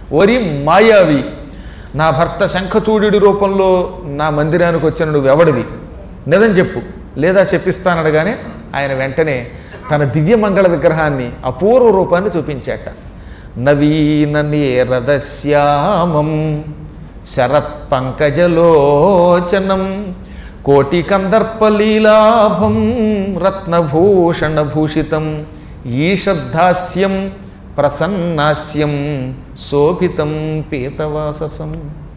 ఓరి మాయావి నా భర్త శంఖచూడి రూపంలో నా మందిరానికి వచ్చిన నువ్వెవడివి నిజం చెప్పు లేదా చెప్పిస్తానడగానే ఆయన వెంటనే తన దివ్యమంగళ విగ్రహాన్ని అపూర్వ రూపాన్ని చూపించాట నవీన నేరదశ్యామం శరత్ పంకజలోచనం కోటి కందర్పలీలాభం రత్నభూషణభూషితం ఈషద్ధాస్యం ప్రసన్నాస్యం శోభితం పీతవాససం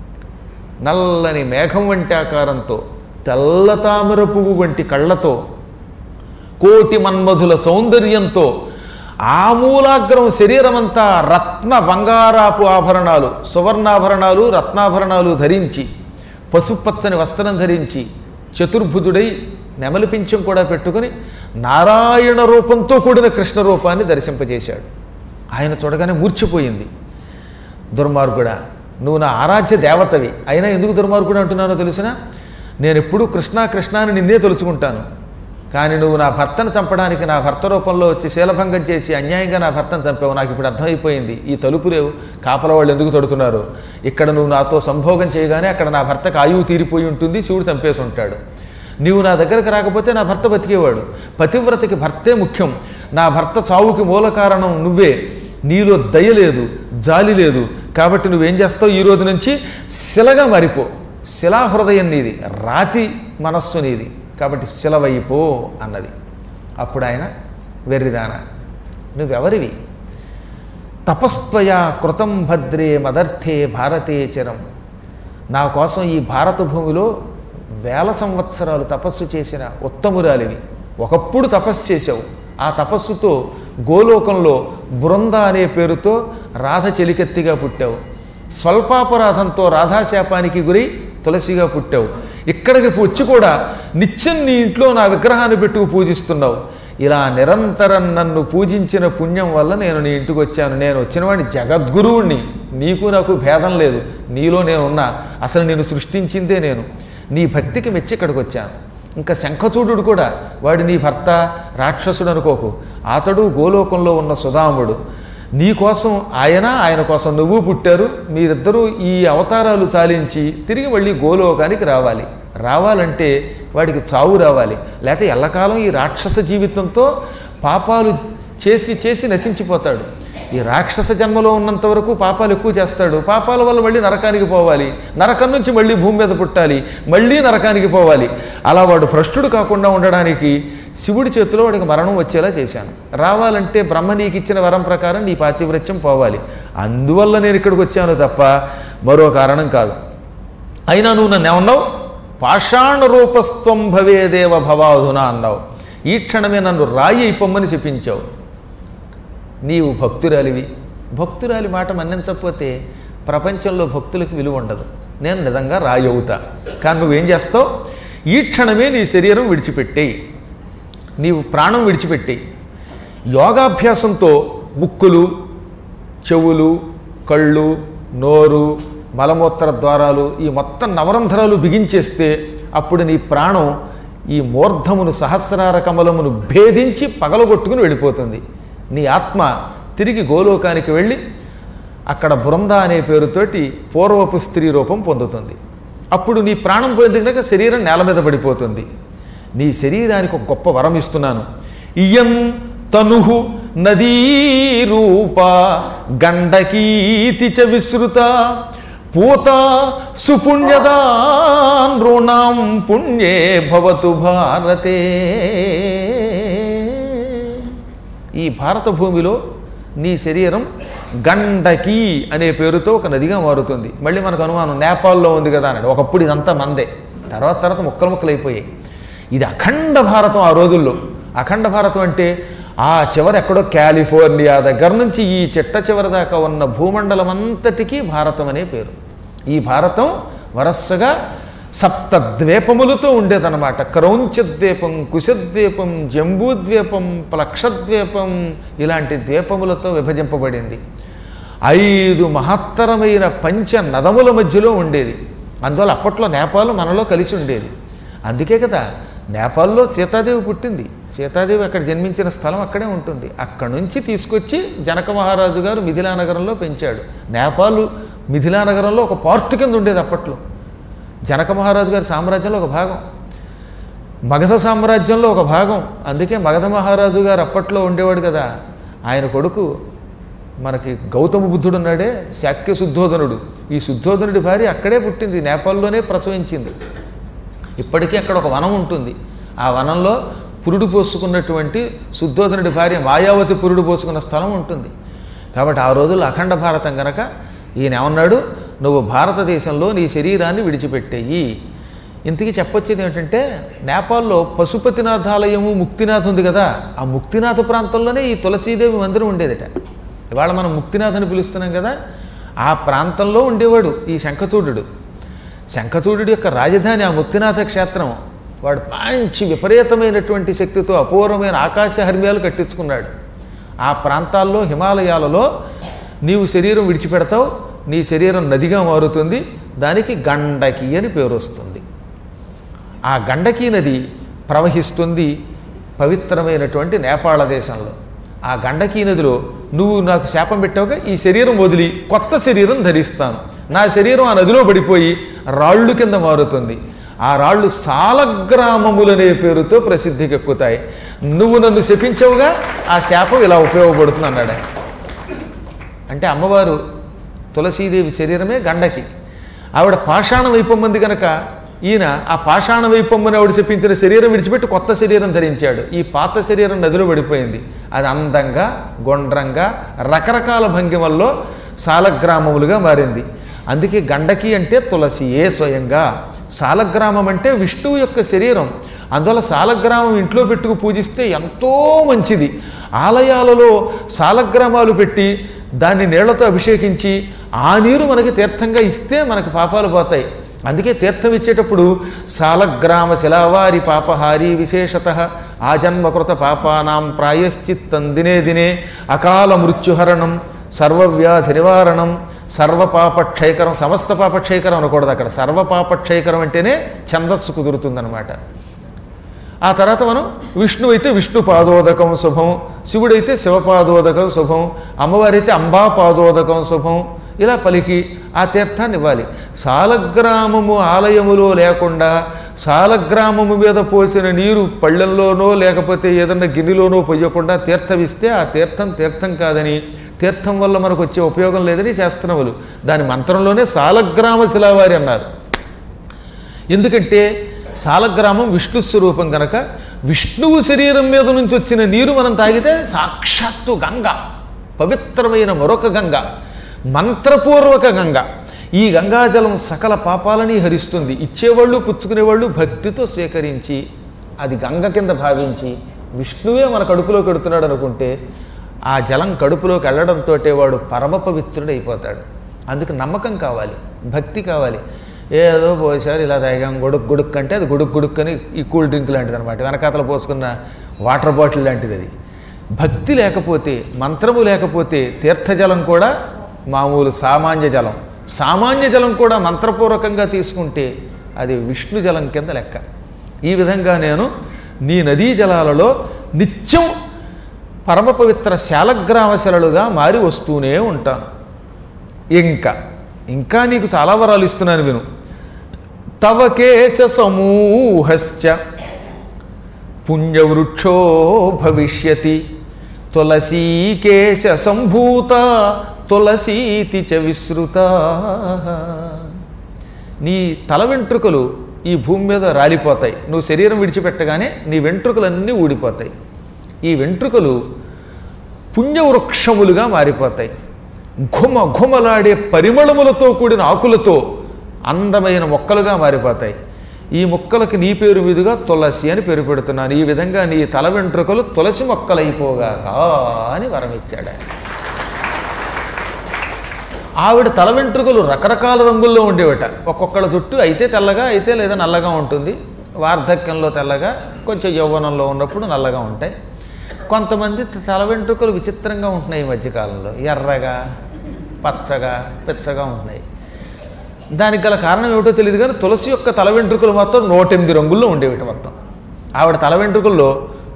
నల్లని మేఘం వంటి ఆకారంతో తెల్ల తామర పువ్వు వంటి కళ్ళతో కోటి మన్మధుల సౌందర్యంతో ఆమూలాగ్రం శరీరమంతా రత్న బంగారాపు ఆభరణాలు సువర్ణాభరణాలు రత్నాభరణాలు ధరించి పసుపచ్చని వస్త్రం ధరించి చతుర్భుజుడై నెమలి పింఛం కూడా పెట్టుకుని నారాయణ రూపంతో కూడిన కృష్ణ రూపాన్ని దర్శింపజేశాడు ఆయన చూడగానే మూర్చిపోయింది దుర్మార్గుడా నువ్వు నా ఆరాధ్య దేవతవి అయినా ఎందుకు దుర్మార్గుడు అంటున్నానో తెలిసినా నేను ఎప్పుడూ కృష్ణ కృష్ణ అని నిన్నే తలుచుకుంటాను కానీ నువ్వు నా భర్తను చంపడానికి నా భర్త రూపంలో వచ్చి శీలభంగం చేసి అన్యాయంగా నా భర్తను చంపావు నాకు ఇప్పుడు అర్థమైపోయింది ఈ తలుపు లేవు కాపల వాళ్ళు ఎందుకు తడుతున్నారు ఇక్కడ నువ్వు నాతో సంభోగం చేయగానే అక్కడ నా భర్తకు ఆయువు తీరిపోయి ఉంటుంది శివుడు చంపేసి ఉంటాడు నీవు నా దగ్గరకు రాకపోతే నా భర్త బతికేవాడు పతివ్రతకి భర్తే ముఖ్యం నా భర్త చావుకి మూల కారణం నువ్వే నీలో దయ లేదు జాలి లేదు కాబట్టి నువ్వేం చేస్తావు ఈ రోజు నుంచి శిలగా మారిపో శిలాహృదయం నీది రాతి మనస్సు నీది కాబట్టి శిలవైపో అన్నది అప్పుడు ఆయన వెర్రిదాన నువ్వెవరివి తపస్త్వయా కృతం భద్రే మదర్థే భారతే చిరం నా కోసం ఈ భారత భూమిలో వేల సంవత్సరాలు తపస్సు చేసిన ఉత్తమురాలివి ఒకప్పుడు తపస్సు చేశావు ఆ తపస్సుతో గోలోకంలో బృంద అనే పేరుతో రాధ చెలికెత్తిగా పుట్టావు స్వల్పాపరాధంతో రాధాశాపానికి గురి తులసిగా పుట్టావు ఇక్కడికి వచ్చి కూడా నిత్యం నీ ఇంట్లో నా విగ్రహాన్ని పెట్టుకు పూజిస్తున్నావు ఇలా నిరంతరం నన్ను పూజించిన పుణ్యం వల్ల నేను నీ ఇంటికి వచ్చాను నేను వచ్చినవాడిని జగద్గురువుణ్ణి నీకు నాకు భేదం లేదు నీలో నేనున్నా అసలు నేను సృష్టించిందే నేను నీ భక్తికి మెచ్చి ఇక్కడికి వచ్చాను ఇంకా శంఖచూడు కూడా వాడు నీ భర్త రాక్షసుడు అనుకోకు అతడు గోలోకంలో ఉన్న సుధాముడు నీ కోసం ఆయన ఆయన కోసం నువ్వు పుట్టారు మీరిద్దరూ ఈ అవతారాలు చాలించి తిరిగి మళ్ళీ గోలోకానికి రావాలి రావాలంటే వాడికి చావు రావాలి లేకపోతే ఎల్లకాలం ఈ రాక్షస జీవితంతో పాపాలు చేసి చేసి నశించిపోతాడు ఈ రాక్షస జన్మలో ఉన్నంత వరకు పాపాలు ఎక్కువ చేస్తాడు పాపాల వల్ల మళ్ళీ నరకానికి పోవాలి నరకం నుంచి మళ్ళీ భూమి మీద పుట్టాలి మళ్ళీ నరకానికి పోవాలి అలా వాడు భ్రష్టుడు కాకుండా ఉండడానికి శివుడి చేతిలో వాడికి మరణం వచ్చేలా చేశాను రావాలంటే బ్రహ్మ నీకు ఇచ్చిన వరం ప్రకారం నీ పాతివ్రత్యం పోవాలి అందువల్ల నేను ఇక్కడికి వచ్చాను తప్ప మరో కారణం కాదు అయినా నువ్వు నన్ను ఏమన్నావు పాషాణ రూపస్త్వం భవేదేవ భవాధునా అన్నావు ఈ క్షణమే నన్ను రాయి అయిపోమ్మని చెప్పించావు నీవు భక్తురాలివి భక్తురాలి మాట మన్నించకపోతే ప్రపంచంలో భక్తులకు విలువ ఉండదు నేను నిజంగా రాయి అవుతా కానీ నువ్వేం చేస్తావు ఈ క్షణమే నీ శరీరం విడిచిపెట్టేయి నీవు ప్రాణం విడిచిపెట్టేయి యోగాభ్యాసంతో ముక్కులు చెవులు కళ్ళు నోరు మలమూత్ర ద్వారాలు ఈ మొత్తం నవరంధ్రాలు బిగించేస్తే అప్పుడు నీ ప్రాణం ఈ మూర్ధమును సహస్రార కమలమును భేదించి పగలగొట్టుకుని వెళ్ళిపోతుంది నీ ఆత్మ తిరిగి గోలోకానికి వెళ్ళి అక్కడ బృంద అనే పేరుతోటి పూర్వపు స్త్రీ రూపం పొందుతుంది అప్పుడు నీ ప్రాణం పోయిన కనుక శరీరం నేల మీద పడిపోతుంది నీ శరీరానికి ఒక గొప్ప వరం ఇస్తున్నాను ఇయం తనుహు నదీ రూప గండకీతి చ విశ్రుత పూత సుపుణ్యదా నృణాం పుణ్యే భవతు భారతే ఈ భారత భూమిలో నీ శరీరం గండకి అనే పేరుతో ఒక నదిగా మారుతుంది మళ్ళీ మనకు అనుమానం నేపాల్లో ఉంది కదా అన్నాడు ఒకప్పుడు ఇదంతా మందే తర్వాత తర్వాత ముక్కలు ముక్కలు అయిపోయాయి ఇది అఖండ భారతం ఆ రోజుల్లో అఖండ భారతం అంటే ఆ చివర ఎక్కడో కాలిఫోర్నియా దగ్గర నుంచి ఈ చిట్ట చివరి దాకా ఉన్న భూమండలం అంతటికీ భారతం అనే పేరు ఈ భారతం వరసగా సప్త ద్వీపములతో ఉండేదన్నమాట క్రౌంచద్వీపం కుశద్వీపం జంబూద్వీపం ప్లక్షద్వీపం ఇలాంటి ద్వీపములతో విభజింపబడింది ఐదు మహత్తరమైన పంచ నదముల మధ్యలో ఉండేది అందువల్ల అప్పట్లో నేపాల్ మనలో కలిసి ఉండేది అందుకే కదా నేపాల్లో సీతాదేవి పుట్టింది సీతాదేవి అక్కడ జన్మించిన స్థలం అక్కడే ఉంటుంది అక్కడ నుంచి తీసుకొచ్చి జనక మహారాజు గారు మిథిలా నగరంలో పెంచాడు నేపాల్ మిథిలా నగరంలో ఒక పార్ట్ కింద ఉండేది అప్పట్లో జనక మహారాజు గారి సామ్రాజ్యంలో ఒక భాగం మగధ సామ్రాజ్యంలో ఒక భాగం అందుకే మగధ మహారాజు గారు అప్పట్లో ఉండేవాడు కదా ఆయన కొడుకు మనకి గౌతమ బుద్ధుడు ఉన్నాడే శాక్య శుద్ధోధనుడు ఈ శుద్ధోధనుడి భార్య అక్కడే పుట్టింది నేపాల్లోనే ప్రసవించింది ఇప్పటికీ అక్కడ ఒక వనం ఉంటుంది ఆ వనంలో పురుడు పోసుకున్నటువంటి శుద్ధోధనుడి భార్య మాయావతి పురుడు పోసుకున్న స్థలం ఉంటుంది కాబట్టి ఆ రోజుల్లో అఖండ భారతం గనక ఈయన ఏమన్నాడు నువ్వు భారతదేశంలో నీ శరీరాన్ని విడిచిపెట్టేయి ఇంతకీ చెప్పొచ్చేది ఏంటంటే నేపాల్లో పశుపతినాథాలయము ముక్తినాథ్ ఉంది కదా ఆ ముక్తినాథ ప్రాంతంలోనే ఈ తులసీదేవి మందిరం ఉండేదట ఇవాళ మనం ముక్తినాథ్ అని పిలుస్తున్నాం కదా ఆ ప్రాంతంలో ఉండేవాడు ఈ శంఖచూడు శంఖచూడు యొక్క రాజధాని ఆ ముక్తినాథ క్షేత్రం వాడు మంచి విపరీతమైనటువంటి శక్తితో అపూర్వమైన ఆకాశ హర్మ్యాలు కట్టించుకున్నాడు ఆ ప్రాంతాల్లో హిమాలయాలలో నీవు శరీరం విడిచిపెడతావు నీ శరీరం నదిగా మారుతుంది దానికి గండకి అని పేరు వస్తుంది ఆ గండకీ నది ప్రవహిస్తుంది పవిత్రమైనటువంటి నేపాళ దేశంలో ఆ గండకీ నదిలో నువ్వు నాకు శాపం పెట్టావుగా ఈ శరీరం వదిలి కొత్త శరీరం ధరిస్తాను నా శరీరం ఆ నదిలో పడిపోయి రాళ్ళు కింద మారుతుంది ఆ రాళ్ళు సాలగ్రామములనే పేరుతో ప్రసిద్ధికి ఎక్కుతాయి నువ్వు నన్ను శపించవుగా ఆ శాపం ఇలా ఉపయోగపడుతుంది అన్నాడు ఆయన. అంటే అమ్మవారు తులసీదేవి శరీరమే గండకి ఆవిడ పాషాణ వైపొమ్మంది కనుక ఈయన ఆ పాషాణ వైపొమ్మని ఆవిడ చెప్పించిన శరీరం విడిచిపెట్టి కొత్త శరీరం ధరించాడు ఈ పాత శరీరం నదిలో పడిపోయింది అది అందంగా గుండ్రంగా రకరకాల భంగిమల్లో సాలగ్రామములుగా మారింది అందుకే గండకి అంటే తులసియే స్వయంగా సాలగ్రామం అంటే విష్ణువు యొక్క శరీరం అందువల్ల సాలగ్రామం ఇంట్లో పెట్టుకు పూజిస్తే ఎంతో మంచిది ఆలయాలలో సాలగ్రామాలు పెట్టి దాన్ని నీళ్లతో అభిషేకించి ఆ నీరు మనకి తీర్థంగా ఇస్తే మనకి పాపాలు పోతాయి అందుకే తీర్థం ఇచ్చేటప్పుడు సాలగ్రామ శిలావారి పాపహారి విశేషత ఆజన్మకృత పాపానాం ప్రాయశ్చిత్తం దినే దినే అకాల మృత్యుహరణం సర్వవ్యాధి నివారణం సర్వపాపక్షయకరం సమస్త పాపక్షయకరం అనకూడదు అక్కడ సర్వపాపక్షయకరం అంటేనే ఛందస్సు కుదురుతుందనమాట ఆ తర్వాత మనం విష్ణువు అయితే విష్ణు పాదోదకం శుభం శివుడైతే శివపాదోదకం శుభం అమ్మవారైతే అంబా పాదోదకం శుభం ఇలా పలికి ఆ తీర్థాన్ని ఇవ్వాలి సాలగ్రామము ఆలయములో లేకుండా సాలగ్రామము మీద పోసిన నీరు పళ్ళెల్లోనో లేకపోతే ఏదన్నా గిన్నెలోనో పొయ్యకుండా తీర్థం ఇస్తే ఆ తీర్థం తీర్థం కాదని తీర్థం వల్ల మనకు వచ్చే ఉపయోగం లేదని శాస్త్రములు దాని మంత్రంలోనే సాలగ్రామ శిలావారి అన్నారు ఎందుకంటే సాలగ్రామం విష్ణు స్వరూపం కనుక విష్ణువు శరీరం మీద నుంచి వచ్చిన నీరు మనం తాగితే సాక్షాత్తు గంగ పవిత్రమైన మరొక గంగ మంత్రపూర్వక గంగ ఈ గంగాజలం సకల పాపాలని హరిస్తుంది ఇచ్చేవాళ్ళు పుచ్చుకునేవాళ్ళు భక్తితో స్వీకరించి అది గంగ కింద భావించి విష్ణువే మన కడుపులో కడుతున్నాడు అనుకుంటే ఆ జలం కడుపులోకి వెళ్ళడంతో వాడు పరమ పవిత్రుడు అయిపోతాడు అందుకు నమ్మకం కావాలి భక్తి కావాలి ఏదో పోసారు ఇలా తాగాం గుడుక్ గుడుక్ అంటే అది గుడుక్ గుడుక్ అని ఈ కూల్ డ్రింక్ లాంటిది అనమాట వెనకాతల పోసుకున్న వాటర్ బాటిల్ లాంటిది అది భక్తి లేకపోతే మంత్రము లేకపోతే తీర్థజలం కూడా మామూలు సామాన్య జలం సామాన్య జలం కూడా మంత్రపూర్వకంగా తీసుకుంటే అది విష్ణు జలం కింద లెక్క ఈ విధంగా నేను నీ నదీ జలాలలో నిత్యం పరమ పవిత్ర శాలగ్రామశలలుగా మారి వస్తూనే ఉంటాను ఇంకా ఇంకా నీకు చాలా వరాలు ఇస్తున్నాను విను తవ కేశ సమూహశ్చ పుణ్యవృక్షో భవిష్యతి తులసీకేశ సంభూత తులసీతి చ విశ్రుత నీ తల వెంట్రుకలు ఈ భూమి మీద రాలిపోతాయి నువ్వు శరీరం విడిచిపెట్టగానే నీ వెంట్రుకలన్నీ ఊడిపోతాయి ఈ వెంట్రుకలు పుణ్యవృక్షములుగా మారిపోతాయి ఘుమ ఘుమలాడే పరిమళములతో కూడిన ఆకులతో అందమైన మొక్కలుగా మారిపోతాయి ఈ మొక్కలకి నీ పేరు మీదుగా తులసి అని పేరు పెడుతున్నాను ఈ విధంగా నీ తల వెంట్రుకలు తులసి మొక్కలైపోగాక అని వరమిచ్చాడు ఆయన ఆవిడ తల వెంట్రుకలు రకరకాల రంగుల్లో ఉండేవట ఒక్కొక్కళ్ళ జుట్టు అయితే తెల్లగా అయితే లేదా నల్లగా ఉంటుంది వార్ధక్యంలో తెల్లగా కొంచెం యౌవనంలో ఉన్నప్పుడు నల్లగా ఉంటాయి కొంతమంది తల వెంట్రుకలు విచిత్రంగా ఉంటున్నాయి ఈ మధ్యకాలంలో ఎర్రగా పచ్చగా పిచ్చగా ఉంటున్నాయి దానికి గల కారణం ఏమిటో తెలియదు కానీ తులసి యొక్క తల వెంట్రుకలు మాత్రం నూట ఎనిమిది రంగుల్లో ఉండేవిట మొత్తం ఆవిడ తల వెంట్రుకల్లో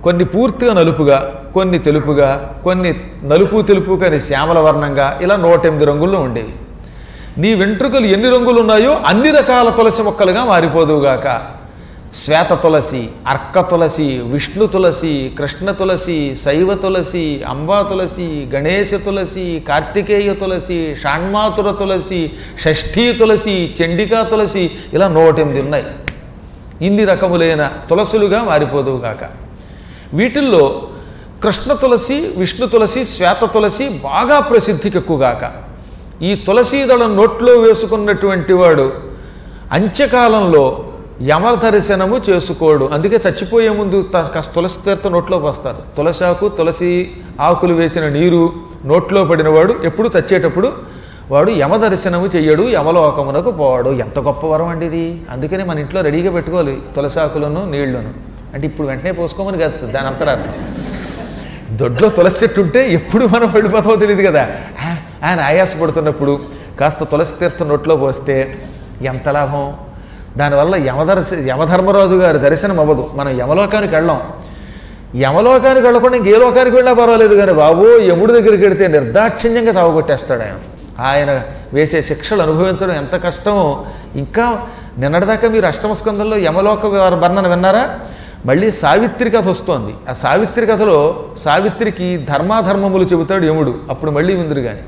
కొన్ని పూర్తిగా నలుపుగా కొన్ని తెలుపుగా కొన్ని నలుపు తెలుపు కానీ శ్యామల వర్ణంగా ఇలా నూట ఎనిమిది రంగుల్లో ఉండేవి నీ వెంట్రుకలు ఎన్ని రంగులు ఉన్నాయో అన్ని రకాల తులసి మొక్కలుగా మారిపోదువుగాక శ్వేత తులసి అర్క తులసి విష్ణు తులసి కృష్ణ తులసి శైవ తులసి అంబా తులసి గణేశ తులసి కార్తికేయ తులసి షాణ్మాతుర తులసి షష్ఠీ తులసి చండికా తులసి ఇలా నూట ఎనిమిది ఉన్నాయి ఇన్ని రకములైన తులసులుగా మారిపోదువుగాక వీటిల్లో కృష్ణ తులసి విష్ణు తులసి శ్వేత తులసి బాగా ప్రసిద్ధికి ఎక్కువగాక ఈ తులసీదళం నోట్లో వేసుకున్నటువంటి వాడు అంత్యకాలంలో యమ దర్శనము చేసుకోడు అందుకే చచ్చిపోయే ముందు త- కాస్త తులసి తీర్థ నోట్లో పోస్తారు తులసి ఆకు తులసి ఆకులు వేసిన నీరు నోట్లో పడినవాడు ఎప్పుడు చచ్చేటప్పుడు వాడు యమ దర్శనము చెయ్యడు యమలోకమునకు పోవాడు ఎంత గొప్ప వరం అండి ఇది అందుకని మన ఇంట్లో రెడీగా పెట్టుకోవాలి తులసి ఆకులను నీళ్లను అంటే ఇప్పుడు వెంటనే పోసుకోమని కాదు దాని అంతరార్థం దొడ్లో తులసి చెట్టు ఉంటే ఎప్పుడు మనం వెళ్ళిపోతామో తెలియదు కదా ఆ, ఆయన ఆయాసపడుతున్నప్పుడు కాస్త తులసి తీర్థం నోట్లో పోస్తే ఎంత లాభం దానివల్ల యమదర్శ యమధర్మరాజు గారి దర్శనం అవ్వదు మనం యమలోకానికి వెళ్ళాం యమలోకానికి వెళ్ళకుండా ఇంకే లోకానికి వెళ్ళినా పర్వాలేదు కానీ బాబు యముడి దగ్గరికి వెడితే నిర్దాక్షిణ్యంగా తావగొట్టేస్తాడు ఆయన ఆయన వేసే శిక్షలు అనుభవించడం ఎంత కష్టమో ఇంకా నిన్నటిదాకా మీరు అష్టమ స్కందంలో యమలోక వర్ణన విన్నారా మళ్ళీ సావిత్రి కథ వస్తోంది ఆ సావిత్రి కథలో సావిత్రికి ధర్మాధర్మములు చెబుతాడు యముడు అప్పుడు మళ్ళీ విందురు కానీ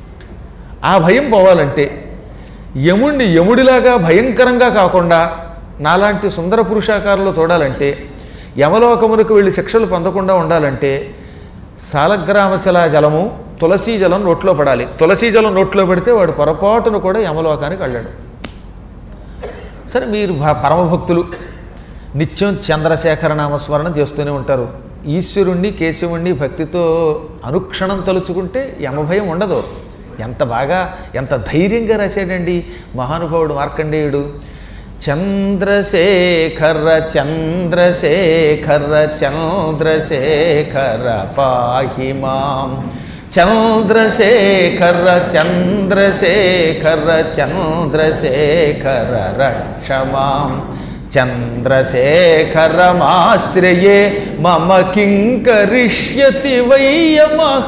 ఆ భయం పోవాలంటే యముణ్ణి యముడిలాగా భయంకరంగా కాకుండా నాలాంటి సుందర పురుషాకారంలో చూడాలంటే యమలోకమునకు వెళ్ళి శిక్షలు పొందకుండా ఉండాలంటే సాలగ్రామశిలా జలము తులసీ జలం నోట్లో పడాలి తులసీ జలం నోట్లో పెడితే వాడు పొరపాటును కూడా యమలోకానికి వెళ్ళాడు సరే మీరు భ- పరమభక్తులు నిత్యం చంద్రశేఖర నామస్మరణ చేస్తూనే ఉంటారు ఈశ్వరుణ్ణి కేశవుణ్ణి భక్తితో అనుక్షణం తలుచుకుంటే యమభయం ఉండదు ఎంత బాగా ఎంత ధైర్యంగా రాశాడండి మహానుభావుడు మార్కండేయుడు చంద్రశేఖర చంద్రశేఖర చంద్రశేఖర పాహి మాం చంద్రశేఖర చంద్రశేఖర చంద్రశేఖర రక్షమాం చంద్రశేఖరమాశ్రయే మమ కింకరిష్యతి వయ్యమహ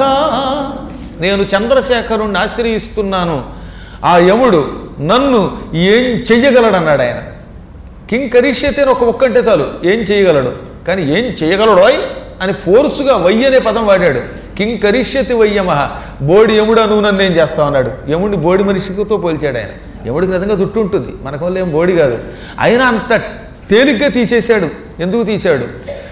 నేను చంద్రశేఖరుణ్ణి ఆశ్రయిస్తున్నాను ఆ యముడు నన్ను ఏం చెయ్యగలడన్నాడు ఆయన కింకరిష్యతి అని ఒక ఒక్కంటే చాలు ఏం చేయగలడు కానీ ఏం చేయగలడోయ్ అని ఫోర్సుగా వయ్య అనే పదం వాడాడు కింకరిష్యతి వయ్యమహ బోడి యముడా నువ్వు నన్ను ఏం చేస్తావు అన్నాడు యముడిని బోడి మనిషితో పోల్చాడు ఆయన యముడికి నిజంగా జుట్టు ఉంటుంది మనకు వల్ల ఏం బోడి కాదు అయినా అంత తేలిగ్గా తీసేశాడు ఎందుకు తీశాడు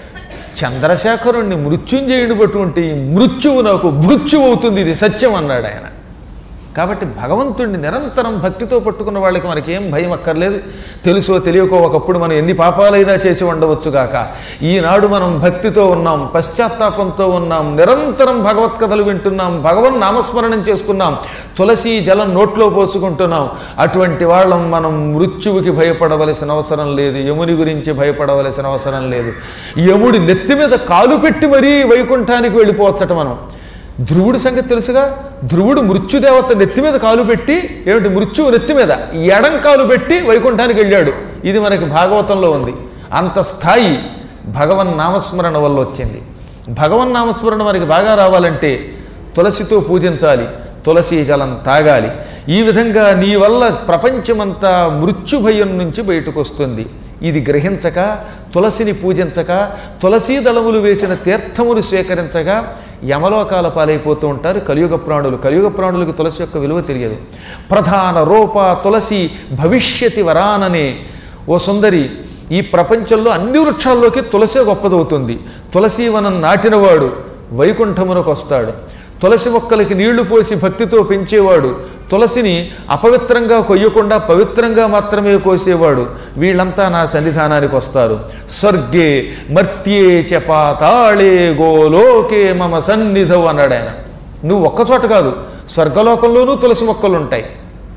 చంద్రశేఖరుణ్ణి మృత్యుంజయుడిని పట్టుకుంటే ఈ మృత్యువు నాకు మృత్యువు అవుతుంది ఇది సత్యం అన్నాడు ఆయన కాబట్టి భగవంతుణ్ణి నిరంతరం భక్తితో పట్టుకున్న వాళ్ళకి మనకి ఏం భయం అక్కర్లేదు తెలుసో తెలియకో ఒకప్పుడు మనం ఎన్ని పాపాలైనా చేసి ఉండవచ్చు గాక ఈనాడు మనం భక్తితో ఉన్నాం పశ్చాత్తాపంతో ఉన్నాం నిరంతరం భగవత్ కథలు వింటున్నాం భగవన్ నామస్మరణం చేసుకున్నాం తులసి జలం నోట్లో పోసుకుంటున్నాం అటువంటి వాళ్ళం మనం మృత్యువుకి భయపడవలసిన అవసరం లేదు యముని గురించి భయపడవలసిన అవసరం లేదు యముడి నెత్తి మీద కాలు పెట్టి మరీ వైకుంఠానికి వెళ్ళిపోవచ్చట మనం ధ్రువుడి సంగతి తెలుసుగా ధ్రువుడు మృత్యుదేవత నెత్తి మీద కాలు పెట్టి ఏమిటి మృత్యువు నెత్తి మీద ఎడం కాలు పెట్టి వైకుంఠానికి వెళ్ళాడు ఇది మనకి భాగవతంలో ఉంది అంత స్థాయి భగవన్ నామస్మరణ వల్ల వచ్చింది భగవన్ నామస్మరణ మనకి బాగా రావాలంటే తులసితో పూజించాలి తులసి జలం తాగాలి ఈ విధంగా నీ వల్ల ప్రపంచమంతా మృత్యు భయం నుంచి బయటకు వస్తుంది ఇది గ్రహించక తులసిని పూజించక తులసీ దళములు వేసిన తీర్థమును స్వీకరించగా యమలోకాల పాలైపోతూ ఉంటారు కలియుగ ప్రాణులు కలియుగ ప్రాణులకు తులసి యొక్క విలువ తెలియదు ప్రధాన రూప తులసి భవిష్యతి వరాననే ఓ సుందరి ఈ ప్రపంచంలో అన్ని వృక్షాల్లోకి తులసే గొప్పదవుతుంది తులసి వనం నాటినవాడు వైకుంఠమునకు వస్తాడు తులసి మొక్కలకి నీళ్లు పోసి భక్తితో పెంచేవాడు తులసిని అపవిత్రంగా కొయ్యకుండా పవిత్రంగా మాత్రమే కోసేవాడు వీళ్ళంతా నా సన్నిధానానికి వస్తారు స్వర్గే మర్త్యే చ పాతాళే గోలోకే మమ సన్నిధవు అన్నాడు ఆయన నువ్వు ఒక్కచోట కాదు స్వర్గలోకంలోనూ తులసి మొక్కలు ఉంటాయి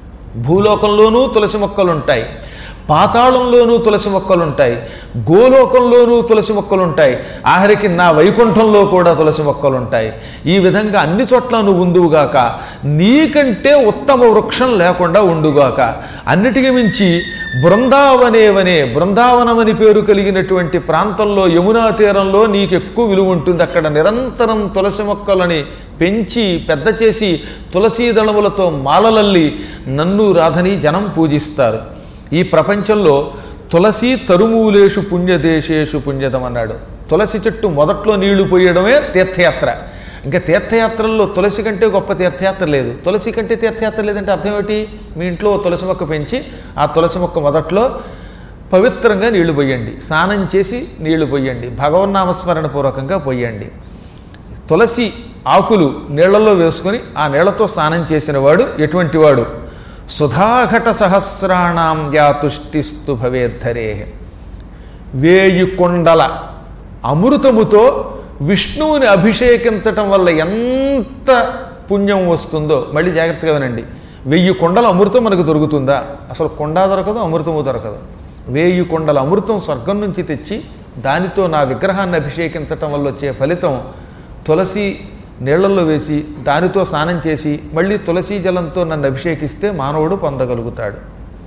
భూలోకంలోనూ తులసి మొక్కలు ఉంటాయి పాతాళంలోనూ తులసి మొక్కలు ఉంటాయి గోలోకంలోనూ తులసి మొక్కలు ఉంటాయి ఆఖరికి నా వైకుంఠంలో కూడా తులసి మొక్కలు ఉంటాయి ఈ విధంగా అన్ని చోట్ల నువ్వు ఉందువుగాక నీకంటే ఉత్తమ వృక్షం లేకుండా ఉండుగాక అన్నిటికీ మించి బృందావనేవనే బృందావనమని పేరు కలిగినటువంటి ప్రాంతంలో యమునా తీరంలో నీకు ఎక్కువ విలువ ఉంటుంది అక్కడ నిరంతరం తులసి మొక్కలని పెంచి పెద్ద చేసి తులసీ దళములతో మాలలల్లి నన్ను రాధని జనం పూజిస్తారు ఈ ప్రపంచంలో తులసి తరుమూలేషు పుణ్యదేశేషు పుణ్యదం అన్నాడు తులసి చెట్టు మొదట్లో నీళ్లు పోయడమే తీర్థయాత్ర ఇంకా తీర్థయాత్రల్లో తులసి కంటే గొప్ప తీర్థయాత్ర లేదు తులసి కంటే తీర్థయాత్ర లేదంటే అర్థం ఏమిటి మీ ఇంట్లో ఓ తులసి మొక్క పెంచి ఆ తులసి మొక్క మొదట్లో పవిత్రంగా నీళ్లు పోయండి స్నానం చేసి నీళ్లు పోయండి భగవన్నామస్మరణ పూర్వకంగా పోయండి తులసి ఆకులు నీళ్లలో వేసుకొని ఆ నీళ్లతో స్నానం చేసిన వాడు ఎటువంటి వాడు సుధాఘట సహస్రాణం యాతుష్టిస్తు భవేద్ధరే వేయి కొండల అమృతముతో విష్ణువుని అభిషేకించటం వల్ల ఎంత పుణ్యం వస్తుందో మళ్ళీ జాగ్రత్తగా వినండి వెయ్యి కొండల అమృతం మనకు దొరుకుతుందా అసలు కొండ దొరకదు అమృతము దొరకదు వెయ్యి కొండల అమృతం స్వర్గం నుంచి తెచ్చి దానితో నా విగ్రహాన్ని అభిషేకించటం వల్ల వచ్చే ఫలితం తులసి నీళ్లలో వేసి దానితో స్నానం చేసి మళ్ళీ తులసీ జలంతో నన్ను అభిషేకిస్తే మానవుడు పొందగలుగుతాడు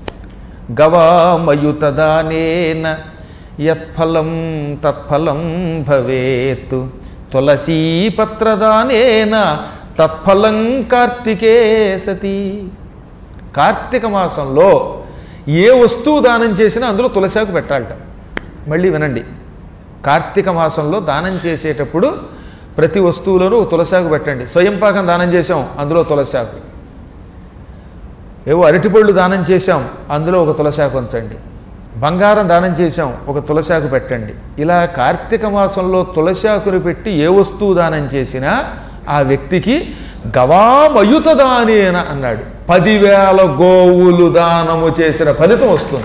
గవామయుతదానేన యత్ఫలం తత్ఫలం భవేత్ తులసీపత్రదానేన తత్ఫలం కార్తికే సతి కార్తీక మాసంలో ఏ వస్తువు దానం చేసినా అందులో తులసాకు పెట్టాలట మళ్ళీ వినండి కార్తీక మాసంలో దానం చేసేటప్పుడు ప్రతి వస్తువులోనూ ఒక తులసాకు పెట్టండి స్వయం పాకం దానం చేసాం అందులో తులసాకు ఏవో అరటిపళ్ళు దానం చేశాం అందులో ఒక తులసాకు ఉంచండి బంగారం దానం చేశాం ఒక తులసాకు పెట్టండి ఇలా కార్తీక మాసంలో తులసాకుని పెట్టి ఏ వస్తువు దానం చేసినా ఆ వ్యక్తికి గవామయుత దానేన అన్నాడు పదివేల గోవులు దానము చేసిన ఫలితం వస్తుంది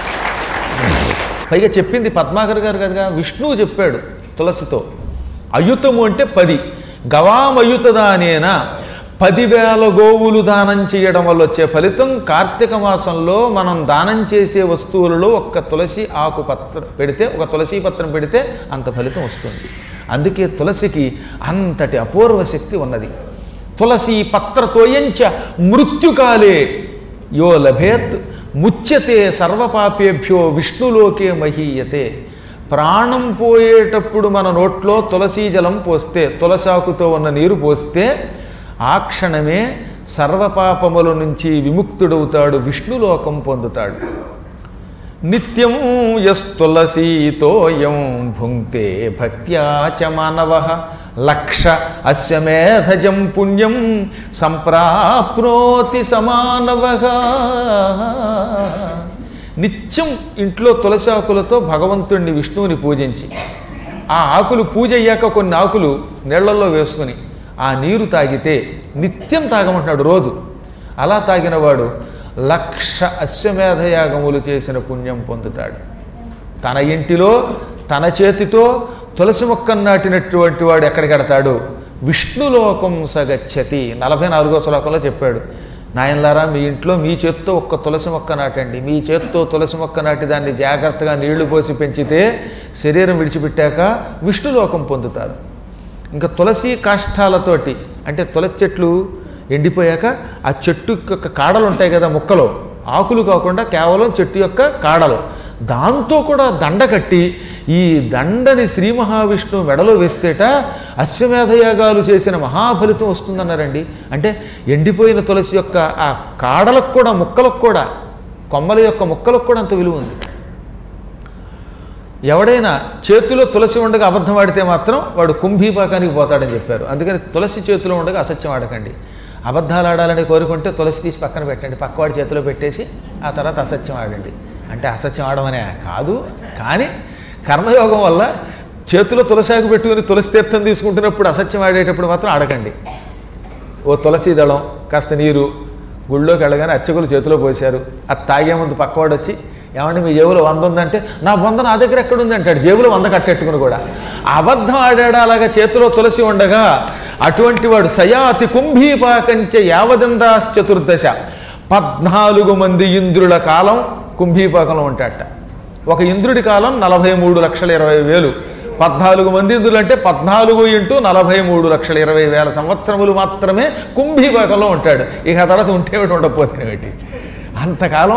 పైగా చెప్పింది పద్మాకర్ గారు కదా విష్ణువు చెప్పాడు తులసితో అయుతము అంటే పది గవామయుత దానేనా పదివేల గోవులు దానం చేయడం వల్ల వచ్చే ఫలితం కార్తీక మాసంలో మనం దానం చేసే వస్తువులలో ఒక్క తులసి ఆకు పత్రం పెడితే ఒక తులసి పత్రం పెడితే అంత ఫలితం వస్తుంది అందుకే తులసికి అంతటి అపూర్వ శక్తి ఉన్నది తులసి పత్రతోయంచ మృత్యుకాలే యో లభేత్ ముచ్యతే సర్వపాపేభ్యో విష్ణులోకే మహీయతే ప్రాణం పోయేటప్పుడు మన నోట్లో తులసీ జలం పోస్తే తులసాకుతో ఉన్న నీరు పోస్తే ఆ క్షణమే సర్వపాపముల నుంచి విముక్తుడవుతాడు విష్ణులోకం పొందుతాడు నిత్యం యస్తులసీతోయం భుంక్తే భక్త్యా చ మానవ లక్ష అస్య మేధజం పుణ్యం సంప్రాప్నోతి సమానవ నిత్యం ఇంట్లో తులసి ఆకులతో భగవంతుణ్ణి విష్ణువుని పూజించి ఆ ఆకులు పూజ అయ్యాక కొన్ని ఆకులు నీళ్లలో వేసుకుని ఆ నీరు తాగితే నిత్యం తాగమంటున్నాడు రోజు అలా తాగినవాడు లక్ష అశ్వమేధయాగములు చేసిన పుణ్యం పొందుతాడు తన ఇంటిలో తన చేతితో తులసి మొక్కను నాటినటువంటి వాడు ఎక్కడికి కడతాడు విష్ణులోకం సగచ్చతి నలభై నాలుగో శ్లోకంలో చెప్పాడు నాయనలారా మీ ఇంట్లో మీ చేత్తో ఒక్క తులసి మొక్క నాటండి మీ చేత్తో తులసి మొక్క నాటి దాన్ని జాగ్రత్తగా నీళ్లు పోసి పెంచితే శరీరం విడిచిపెట్టాక విష్ణులోకం పొందుతారు ఇంకా తులసి కాష్టాలతోటి అంటే తులసి చెట్లు ఎండిపోయాక ఆ చెట్టు యొక్క కాడలు ఉంటాయి కదా ముక్కలో ఆకులు కాకుండా కేవలం చెట్టు యొక్క కాడలు దాంతో కూడా దండ కట్టి ఈ దండని శ్రీ మహావిష్ణువు మెడలో వేస్తేట అశ్వమేధయాగాలు చేసిన మహాఫలితం వస్తుందన్నారండి అంటే ఎండిపోయిన తులసి యొక్క ఆ కాడలకు కూడా ముక్కలకు కూడా కొమ్మల యొక్క ముక్కలకు కూడా అంత విలువ ఉంది ఎవడైనా చేతిలో తులసి ఉండగా అబద్ధం ఆడితే మాత్రం వాడు కుంభీపాకానికి పోతాడని చెప్పారు అందుకని తులసి చేతిలో ఉండగా అసత్యం ఆడకండి అబద్ధాలు ఆడాలని కోరుకుంటే తులసి తీసి పక్కన పెట్టండి పక్కవాడి చేతిలో పెట్టేసి ఆ తర్వాత అసత్యం ఆడండి అంటే అసత్యం ఆడమనే కాదు కానీ కర్మయోగం వల్ల చేతిలో తులసాకు పెట్టుకుని తులసి తీర్థం తీసుకుంటున్నప్పుడు అసత్యం ఆడేటప్పుడు మాత్రం ఆడకండి ఓ తులసి దళం కాస్త నీరు గుళ్ళోకి వెళ్ళగానే అర్చకులు చేతిలో పోశారు అది తాగే ముందు పక్కవాడు వచ్చి ఏమంటే మీ జేబులో వంద ఉందంటే నా వంద నా దగ్గర ఎక్కడుంది అంటాడు జేబులో వంద కట్టెట్టుకుని కూడా అబద్ధం ఆడాడు అలాగా చేతిలో తులసి ఉండగా అటువంటి వాడు సయాతి కుంభీపాకంచ యావదందాస్ చతుర్దశ పద్నాలుగు మంది ఇంద్రుల కాలం కుంభీపాకంలో ఉంటాడట ఒక ఇంద్రుడి కాలం నలభై మూడు లక్షల ఇరవై వేలు పద్నాలుగు మంది ఇంద్రులు అంటే పద్నాలుగు ఇంటూ నలభై మూడు లక్షల ఇరవై వేల సంవత్సరములు మాత్రమే కుంభీపాకంలో ఉంటాడు ఇక ఆ తర్వాత ఉంటేమిటి ఉండకపోతేమిటి అంతకాలం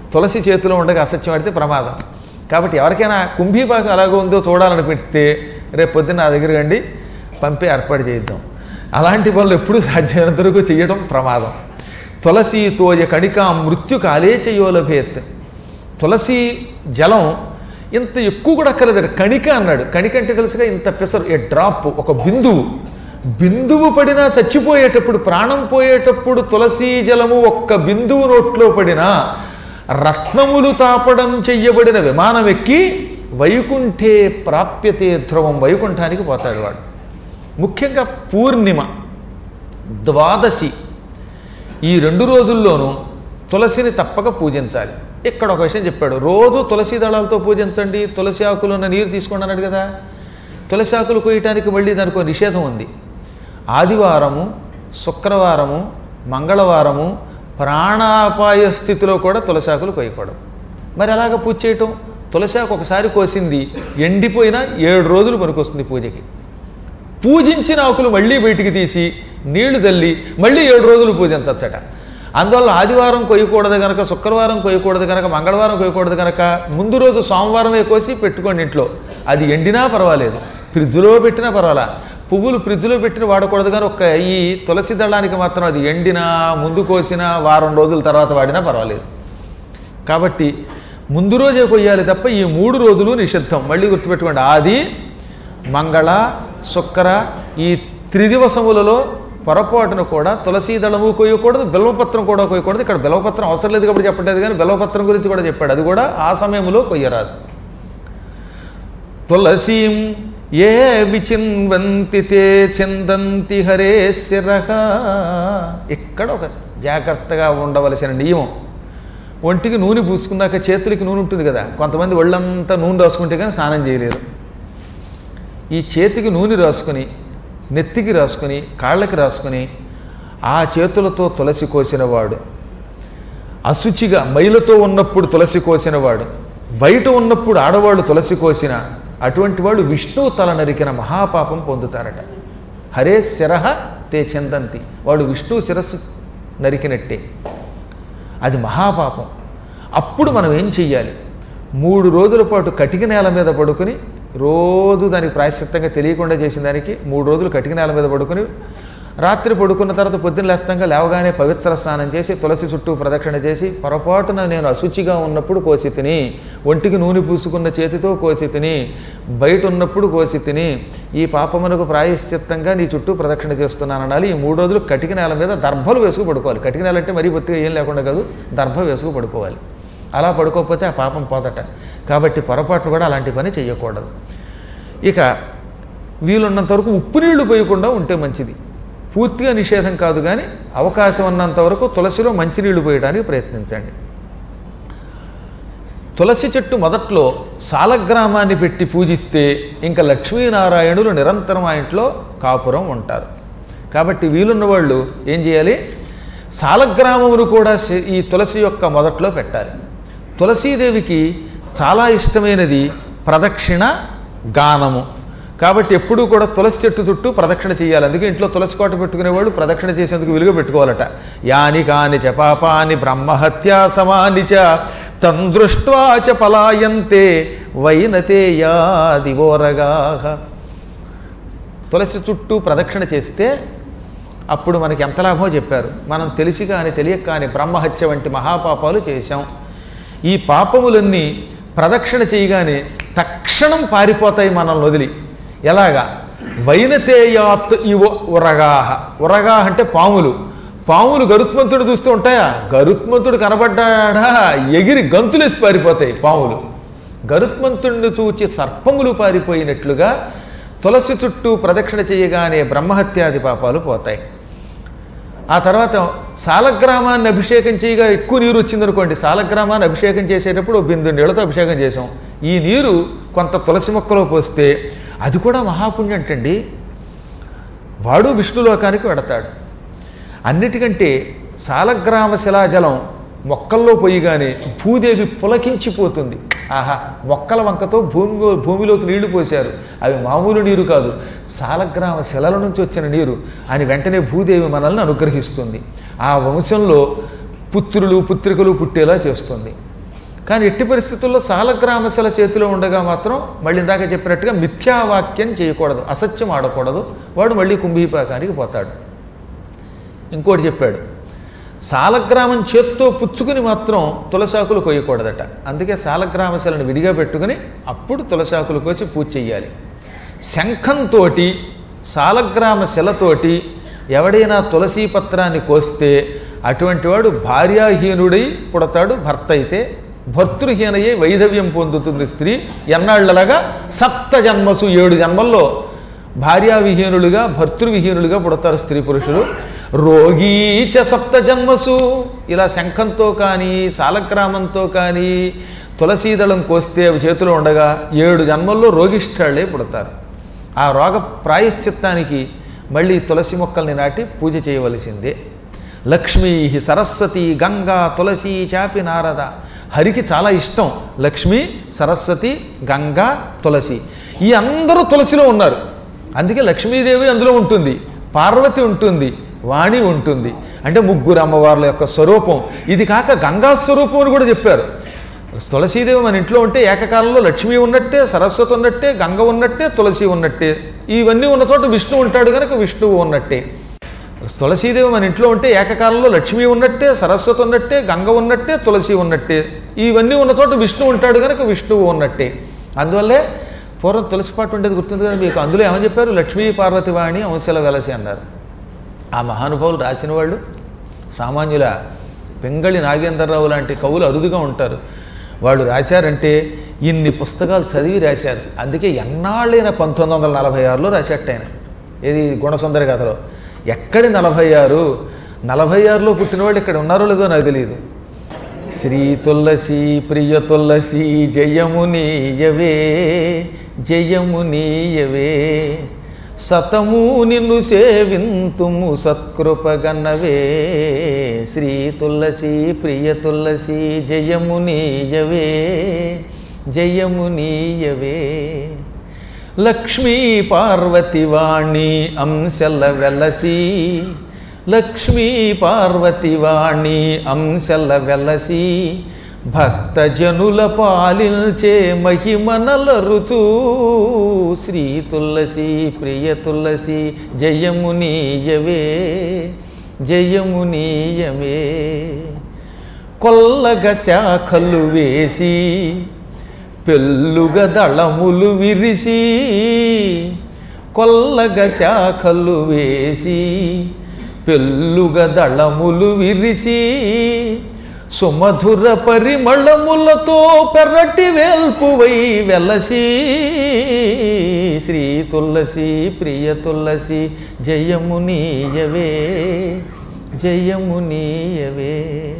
తులసి చేతిలో ఉండగా అసత్యం ఆడితే ప్రమాదం కాబట్టి ఎవరికైనా కుంభీపాకం ఎలాగో ఉందో చూడాలనిపిస్తే రేపు పొద్దున్న నా దగ్గర రండి పంపి ఏర్పాటు చేద్దాం అలాంటి పనులు ఎప్పుడు సాధ్యమైనంత వరకు చేయడం ప్రమాదం తులసి తోయ కణిక మృత్యు కాలే చయోలభేత్ తులసి జలం ఇంత ఎక్కువ కూడా అక్కర్లేదు కణిక అన్నాడు కణిక అంటే తెలుసుగా ఇంత పెసరు ఏ డ్రాప్ ఒక బిందువు బిందువు పడినా చచ్చిపోయేటప్పుడు ప్రాణం పోయేటప్పుడు తులసీ జలము ఒక్క బిందువు నోట్లో పడినా రత్నములు తాపడం చెయ్యబడిన విమానం ఎక్కి వైకుంఠే ప్రాప్యతే ధ్రువం వైకుంఠానికి పోతాడు వాడు ముఖ్యంగా పూర్ణిమ ద్వాదశి ఈ రెండు రోజుల్లోనూ తులసిని తప్పక పూజించాలి ఇక్కడ ఒక విషయం చెప్పాడు రోజు తులసి దళాలతో పూజించండి తులసి ఆకులు ఉన్న నీరు తీసుకోండి అన్నాడు కదా తులసి ఆకులు కొయ్యటానికి మళ్ళీ దానికి ఒక నిషేధం ఉంది ఆదివారము శుక్రవారము మంగళవారము ప్రాణాపాయ స్థితిలో కూడా తులసి ఆకులు కొయ్యకూడదు మరి ఎలాగ పూజ చేయటం తులసి ఆకు ఒకసారి కోసింది ఎండిపోయినా ఏడు రోజులు పనికొస్తుంది పూజకి పూజించిన ఆకులు మళ్ళీ బయటికి తీసి నీళ్లు తల్లి మళ్ళీ ఏడు రోజులు పూజించచ్చట అందువల్ల ఆదివారం కొయ్యకూడదు కనుక శుక్రవారం కొయ్యకూడదు కనుక మంగళవారం కొయ్యకూడదు కనుక ముందు రోజు సోమవారమే కోసి పెట్టుకోండి ఇంట్లో అది ఎండినా పర్వాలేదు ఫ్రిడ్జ్లో పెట్టినా పర్వాలా పువ్వులు ఫ్రిడ్జ్లో పెట్టిన వాడకూడదు కానీ ఒక్క ఈ తులసి దళానికి మాత్రం అది ఎండినా ముందు కోసినా వారం రోజుల తర్వాత వాడినా పర్వాలేదు కాబట్టి ముందు రోజే కొయ్యాలి తప్ప ఈ మూడు రోజులు నిషిద్ధం మళ్ళీ గుర్తుపెట్టుకోండి ఆది మంగళ శుక్ర ఈ త్రిదివసములలో పొరపాటును కూడా తులసీ దళము కొయ్యకూడదు బిల్వపత్రం కూడా కొయ్యకూడదు ఇక్కడ బిల్వపత్రం అవసరం లేదు కాబట్టి చెప్పట్లేదు కానీ బిల్వపత్రం గురించి కూడా చెప్పాడు అది కూడా ఆ సమయంలో కొయ్యరాదు తులసీం ఏ విచిన్వంతి తే చిందంతి హరే శిరహ ఇక్కడ ఒక జాగ్రత్తగా ఉండవలసిన నియమం ఒంటికి నూనె పూసుకున్నాక చేతులకి నూనె ఉంటుంది కదా కొంతమంది ఒళ్ళంతా నూనె రాసుకుంటే కానీ స్నానం చేయలేరు ఈ చేతికి నూనె రాసుకుని నెత్తికి రాసుకుని కాళ్ళకి రాసుకుని ఆ చేతులతో తులసి కోసినవాడు అశుచిగా మైలతో ఉన్నప్పుడు తులసి కోసినవాడు బయట ఉన్నప్పుడు ఆడవాళ్ళు తులసి కోసిన అటువంటి వాడు విష్ణువు తల నరికిన మహాపాపం పొందుతారట హరే శిరహ తే చెందంతి వాడు విష్ణువు శిరస్సు నరికినట్టే అది మహాపాపం అప్పుడు మనం ఏం చెయ్యాలి మూడు రోజుల పాటు కటిక నేల మీద పడుకుని రోజు దానికి ప్రాయశ్చిత్తంగా తెలియకుండా చేసిన దానికి మూడు రోజులు కటిక నేల మీద పడుకుని రాత్రి పడుకున్న తర్వాత పొద్దున్న లేస్తాగా లేవగానే పవిత్ర స్నానం చేసి తులసి చుట్టూ ప్రదక్షిణ చేసి పొరపాటున నేను అశుచిగా ఉన్నప్పుడు కోసి తిని ఒంటికి నూనె పూసుకున్న చేతితో కోసి తిని బయట ఉన్నప్పుడు కోసి తిని ఈ పాపమునకు ప్రాయశ్చిత్తంగా నీ చుట్టూ ప్రదక్షిణ చేస్తున్నాను అనాలి ఈ మూడు రోజులు కటిక నేల మీద దర్భలు వేసుకు పడుకోవాలి కటిక నేల అంటే మరీ బొత్తిగా ఏం లేకుండా కాదు దర్భ వేసుకు పడుకోవాలి అలా పడుకోకపోతే ఆ పాపం పోదట కాబట్టి పొరపాటు కూడా అలాంటి పని చేయకూడదు ఇక వీలున్నంత వరకు ఉప్పు నీళ్లు పోయకుండా ఉంటే మంచిది పూర్తిగా నిషేధం కాదు కానీ అవకాశం ఉన్నంత వరకు తులసిలో మంచినీళ్లు పోయడానికి ప్రయత్నించండి తులసి చెట్టు మొదట్లో సాలగ్రామాన్ని పెట్టి పూజిస్తే ఇంకా లక్ష్మీనారాయణులు నిరంతరం ఆ ఇంట్లో కాపురం ఉంటారు కాబట్టి వీలున్న వాళ్ళు ఏం చేయాలి సాలగ్రామమును కూడా శ- ఈ తులసి యొక్క మొదట్లో పెట్టాలి తులసీదేవికి చాలా ఇష్టమైనది ప్రదక్షిణ గానము కాబట్టి ఎప్పుడూ కూడా తులసి చెట్టు చుట్టూ ప్రదక్షిణ చేయాలి అందుకే ఇంట్లో తులసి కోట పెట్టుకునేవాళ్ళు ప్రదక్షిణ చేసేందుకు విలువ పెట్టుకోవాలట యాని కాని చ పాపాని బ్రహ్మహత్యా సమాని చ తందృష్ట్వా చ పలాయంతే వైనతే యా దివోరగా తులసి చుట్టూ ప్రదక్షిణ చేస్తే అప్పుడు మనకి ఎంత లాభమో చెప్పారు మనం తెలిసి కానీ తెలియక కానీ బ్రహ్మహత్య వంటి మహాపాపాలు చేశాం ఈ పాపములన్నీ ప్రదక్షిణ చేయగానే తక్షణం పారిపోతాయి మనల్ని వదిలి ఎలాగా వైనతేయాత్ ఇవ ఉరగాహ ఉరగాహ అంటే పాములు పాములు గరుత్మంతుడు చూస్తూ ఉంటాయా గరుత్మంతుడు కనబడ్డాడా ఎగిరి గంతులేసి పారిపోతాయి పాములు గరుత్మంతుడిని చూచి సర్పములు పారిపోయినట్లుగా తులసి చుట్టూ ప్రదక్షిణ చేయగానే బ్రహ్మహత్యాది పాపాలు పోతాయి ఆ తర్వాత సాలగ్రామాన్ని అభిషేకం చేయగా ఎక్కువ నీరు వచ్చిందనుకోండి సాలగ్రామాన్ని అభిషేకం చేసేటప్పుడు ఓ బిందు నీళ్ళతో అభిషేకం చేసాం ఈ నీరు కొంత తులసి మొక్కలో పోస్తే అది కూడా మహాపుణ్యం అంటండి వాడు విష్ణులోకానికి వెడతాడు అన్నిటికంటే సాలగ్రామ శిలాజలం మొక్కల్లో పోయిగానే భూదేవి పులకించిపోతుంది ఆహా మొక్కల వంకతో భూమి భూమిలోకి నీళ్లు పోశారు అవి మామూలు నీరు కాదు సాలగ్రామ శిలల నుంచి వచ్చిన నీరు అని వెంటనే భూదేవి మనల్ని అనుగ్రహిస్తుంది ఆ వంశంలో పుత్రులు పుత్రికలు పుట్టేలా చేస్తుంది కానీ ఎట్టి పరిస్థితుల్లో సాలగ్రామశల చేతిలో ఉండగా మాత్రం మళ్ళీ ఇందాక చెప్పినట్టుగా మిథ్యావాక్యం చేయకూడదు అసత్యం ఆడకూడదు వాడు మళ్ళీ కుంభీపాకానికి పోతాడు ఇంకోటి చెప్పాడు సాలగ్రామం చేత్తో పుచ్చుకుని మాత్రం తులసాకులు కొయ్యకూడదట అందుకే సాలగ్రామశలను విడిగా పెట్టుకుని అప్పుడు తులసాకులు కోసి పూజ చెయ్యాలి శంఖంతో సాలగ్రామ శిలతోటి ఎవడైనా తులసీ పత్రాన్ని కోస్తే అటువంటి వాడు భార్యాహీనుడై పుడతాడు భర్త అయితే భర్తృహీనయ్యే వైధవ్యం పొందుతుంది స్త్రీ ఎన్నాళ్ళలాగా సప్త జన్మసు ఏడు జన్మల్లో భార్యావిహీనులుగా భర్తృవిహీనులుగా పుడతారు స్త్రీ పురుషులు రోగీచ సప్త జన్మసు ఇలా శంఖంతో కానీ సాలగ్రామంతో కానీ తులసీదళం కోస్తే అవి చేతిలో ఉండగా ఏడు జన్మల్లో రోగిష్టాళ్లే పుడతారు ఆ రోగ ప్రాయశ్చిత్తానికి మళ్ళీ తులసి మొక్కల్ని నాటి పూజ చేయవలసిందే లక్ష్మీ సరస్వతి గంగా తులసి చాపి నారద హరికి చాలా ఇష్టం లక్ష్మి సరస్వతి గంగా తులసి ఈ అందరూ తులసిలో ఉన్నారు అందుకే లక్ష్మీదేవి అందులో ఉంటుంది పార్వతి ఉంటుంది వాణి ఉంటుంది అంటే ముగ్గురు అమ్మవార్ల యొక్క స్వరూపం ఇది కాక గంగా స్వరూపం అని కూడా చెప్పారు తులసీదేవి మన ఇంట్లో ఉంటే ఏకకాలంలో లక్ష్మి ఉన్నట్టే సరస్వతి ఉన్నట్టే గంగ ఉన్నట్టే తులసి ఉన్నట్టే ఇవన్నీ ఉన్న చోట విష్ణు ఉంటాడు కనుక విష్ణువు ఉన్నట్టే తులసీదేవి మన ఇంట్లో ఉంటే ఏకకాలంలో లక్ష్మి ఉన్నట్టే సరస్వతి ఉన్నట్టే గంగ ఉన్నట్టే తులసి ఉన్నట్టే ఇవన్నీ ఉన్న చోట విష్ణు ఉంటాడు కనుక విష్ణువు ఉన్నట్టే అందువల్లే పూర్వం తులసి పాటు ఉండేది గుర్తుంది కదా మీకు అందులో ఏమని చెప్పారు లక్ష్మీ పార్వతివాణి అంశల వెలసి అన్నారు ఆ మహానుభావులు రాసిన వాళ్ళు సామాన్యుల పెంగళి నాగేంద్రరావు లాంటి కవులు అరుదుగా ఉంటారు వాళ్ళు రాశారంటే ఇన్ని పుస్తకాలు చదివి రాశారు అందుకే ఎన్నాళ్ళైన పంతొమ్మిది వందల నలభై ఆరులో రాసేట ఆయన ఏది గుణసుందరి కథలో ఎక్కడి నలభై ఆరు నలభై ఆరులో పుట్టిన వాళ్ళు ఇక్కడ ఉన్నారో లేదో నాకు తెలియదు శ్రీ తులసి ప్రియ తులసి జయము నీయవే జయము నీయవే సతము నిన్ను సేవింతుము సత్కృపగన్నవే శ్రీ తులసి ప్రియ తులసి జయము నీయవే జయము నీయవే లక్ష్మీ పార్వతి వాణి అంశల వెలసి లక్ష్మీ పార్వతి వాణి అంశల వెలసి భక్తజనుల పాలించే మహిమనలరుచూ శ్రీ తులసి ప్రియ తులసి జయము నీయవే జయము నీయవే కొల్లగ శాఖలు వేసి పెళ్ళుగ దళములు విరిసి కొల్లగ శాఖలు వేసి పెళ్ళుగ దళములు విరిసి సుమధుర పరిమళములతో పెరటి వేల్పువై వెలసి శ్రీ తులసి ప్రియ తులసి జయము నీయవే జయము నీయవే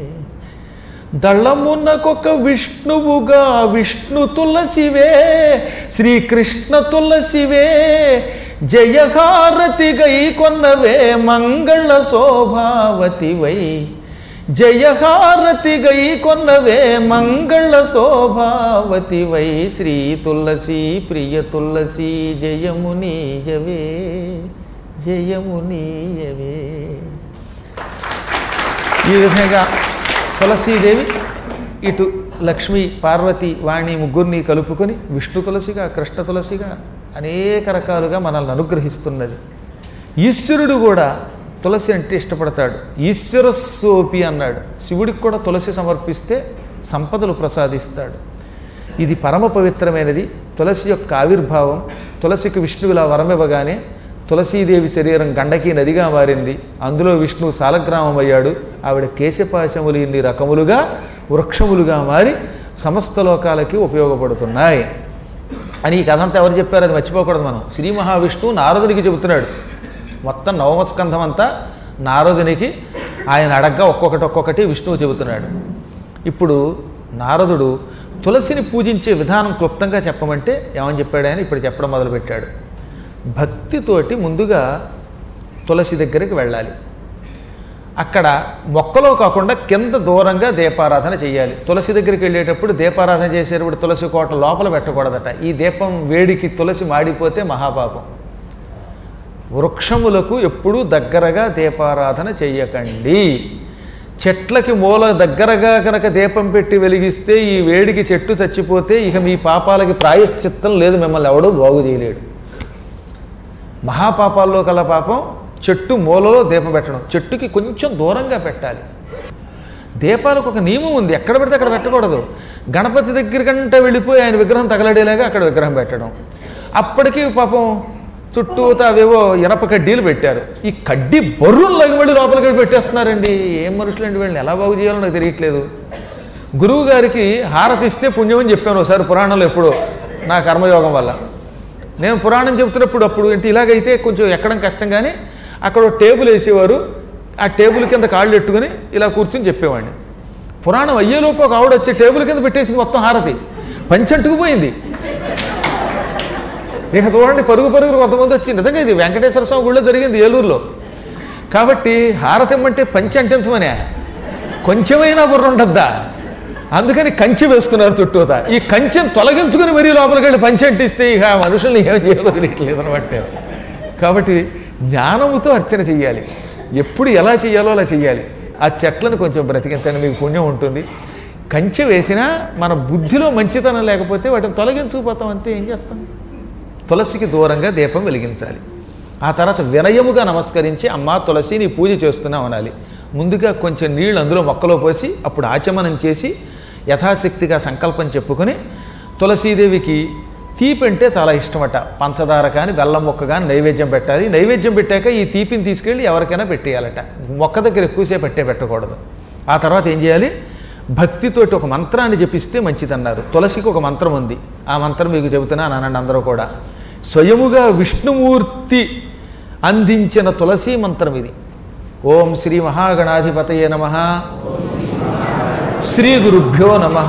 దళమునకొక విష్ణువుగా విష్ణు తులసివే శ్రీకృష్ణ తులసివే జయహారతి గై కొన్నవే మంగళ శోభావతివై జయహారతి గై కొన్నవే మంగళ శోభావతివై శ్రీ తులసి ప్రియ తులసి జయము నీయవే జయము నీయవే ఈ విధంగా తులసీదేవి ఇటు లక్ష్మి పార్వతి వాణి ముగ్గురిని కలుపుకొని విష్ణు తులసిగా కృష్ణ తులసిగా అనేక రకాలుగా మనల్ని అనుగ్రహిస్తున్నది ఈశ్వరుడు కూడా తులసి అంటే ఇష్టపడతాడు ఈశ్వర సోపి అన్నాడు శివుడికి కూడా తులసి సమర్పిస్తే సంపదలు ప్రసాదిస్తాడు ఇది పరమ పవిత్రమైనది తులసి యొక్క ఆవిర్భావం తులసికి విష్ణువులా వరమివ్వగానే తులసీదేవి శరీరం గండకి నదిగా మారింది అందులో విష్ణువు సాలగ్రామం అయ్యాడు ఆవిడ కేశపాశములు ఇన్ని రకములుగా వృక్షములుగా మారి సమస్త లోకాలకి ఉపయోగపడుతున్నాయి అని ఈ కథ అంతా ఎవరు చెప్పారు అది మర్చిపోకూడదు మనం శ్రీ మహావిష్ణువు నారదునికి చెబుతున్నాడు మొత్తం నవమస్కంధం అంతా నారదునికి ఆయన అడగ్గా ఒక్కొక్కటి ఒక్కొక్కటి విష్ణువు చెబుతున్నాడు ఇప్పుడు నారదుడు తులసిని పూజించే విధానం క్లుప్తంగా చెప్పమంటే ఏమని చెప్పాడు ఆయన ఇప్పుడు చెప్పడం మొదలుపెట్టాడు భక్తితోటి ముందుగా తులసి దగ్గరికి వెళ్ళాలి అక్కడ మొక్కలో కాకుండా కింద దూరంగా దీపారాధన చేయాలి తులసి దగ్గరికి వెళ్ళేటప్పుడు దీపారాధన చేసేటప్పుడు తులసి కోట లోపల పెట్టకూడదట ఈ దీపం వేడికి తులసి మాడిపోతే మహాపాపం వృక్షములకు ఎప్పుడూ దగ్గరగా దీపారాధన చెయ్యకండి చెట్లకి మూల దగ్గరగా కనుక దీపం పెట్టి వెలిగిస్తే ఈ వేడికి చెట్టు చచ్చిపోతే ఇక మీ పాపాలకి ప్రాయశ్చిత్తం లేదు మిమ్మల్ని ఎవడూ బాగు చేయలేడు మహాపాపాల్లో కల పాపం చెట్టు మూలలో దీపం పెట్టడం చెట్టుకి కొంచెం దూరంగా పెట్టాలి దీపాలకు ఒక నియమం ఉంది ఎక్కడ పెడితే అక్కడ పెట్టకూడదు గణపతి దగ్గర కంటే వెళ్ళిపోయి ఆయన విగ్రహం తగలడేలాగా అక్కడ విగ్రహం పెట్టడం అప్పటికి పాపం చుట్టూతా అవేవో ఇనప కడ్డీలు పెట్టారు ఈ కడ్డీ బొర్రులు లగబడి లోపలికి పెట్టేస్తున్నారండి ఏం మనుషులండి వీళ్ళని ఎలా బాగు చేయాలో నాకు తెలియట్లేదు గురువు గారికి హారతి ఇస్తే పుణ్యం అని చెప్పాను ఒకసారి పురాణంలో ఎప్పుడో నా కర్మయోగం వల్ల నేను పురాణం చెబుతున్నప్పుడు అప్పుడు ఏంటి ఇలాగైతే కొంచెం ఎక్కడం కష్టం కానీ అక్కడ ఒక టేబుల్ వేసేవారు ఆ టేబుల్ కింద కాళ్ళు ఎట్టుకుని ఇలా కూర్చుని చెప్పేవాడిని పురాణం అయ్యేలోపు ఒక ఆవిడ వచ్చి టేబుల్ కింద పెట్టేసింది మొత్తం హారతి పంచంటుకుపోయింది ఇక చూడండి పరుగు పరుగురు కొంతమంది వచ్చి నిజంగా ఇది వెంకటేశ్వర స్వామి గుళ్ళో జరిగింది ఏలూరులో కాబట్టి హారతి ఇమ్మంటే పంచి అంటించమనే కొంచెమైనా బుర్ర ఉండద్దా అందుకని కంచె వేసుకున్నారు చుట్టూత ఈ కంచెను తొలగించుకుని మరీ లోపలికి వెళ్ళి పంచి అంటిస్తే ఇక ఆ మనుషుల్ని ఏం చేయాలో తెలియట్లేదు అనమాట కాబట్టి జ్ఞానముతో అర్చన చెయ్యాలి ఎప్పుడు ఎలా చేయాలో అలా చెయ్యాలి ఆ చెట్లను కొంచెం బ్రతికించండి మీకు పుణ్యం ఉంటుంది కంచె వేసినా మన బుద్ధిలో మంచితనం లేకపోతే వాటిని తొలగించుకుపోతాం అంతే ఏం చేస్తాం తులసికి దూరంగా దీపం వెలిగించాలి ఆ తర్వాత వినయముగా నమస్కరించి అమ్మా తులసి నీ పూజ చేస్తున్నావు అనాలి ముందుగా కొంచెం నీళ్ళు అందులో మొక్కలో పోసి అప్పుడు ఆచమనం చేసి యథాశక్తిగా సంకల్పం చెప్పుకొని తులసీదేవికి తీపి అంటే చాలా ఇష్టమట పంచదార కానీ బెల్లం మొక్క కానీ నైవేద్యం పెట్టాలి నైవేద్యం పెట్టాక ఈ తీపిని తీసుకెళ్ళి ఎవరికైనా పెట్టేయాలట మొక్క దగ్గర ఎక్కువసేపు పెట్టే పెట్టకూడదు ఆ తర్వాత ఏం చేయాలి భక్తితోటి ఒక మంత్రాన్ని జపిస్తే మంచిదన్నారు తులసికి ఒక మంత్రం ఉంది ఆ మంత్రం మీకు చెబుతున్నాను అనండి అందరూ కూడా స్వయముగా విష్ణుమూర్తి అందించిన తులసి మంత్రం ఇది ఓం శ్రీ మహాగణాధిపతయే నమ శ్రీ గురుభ్యో నమ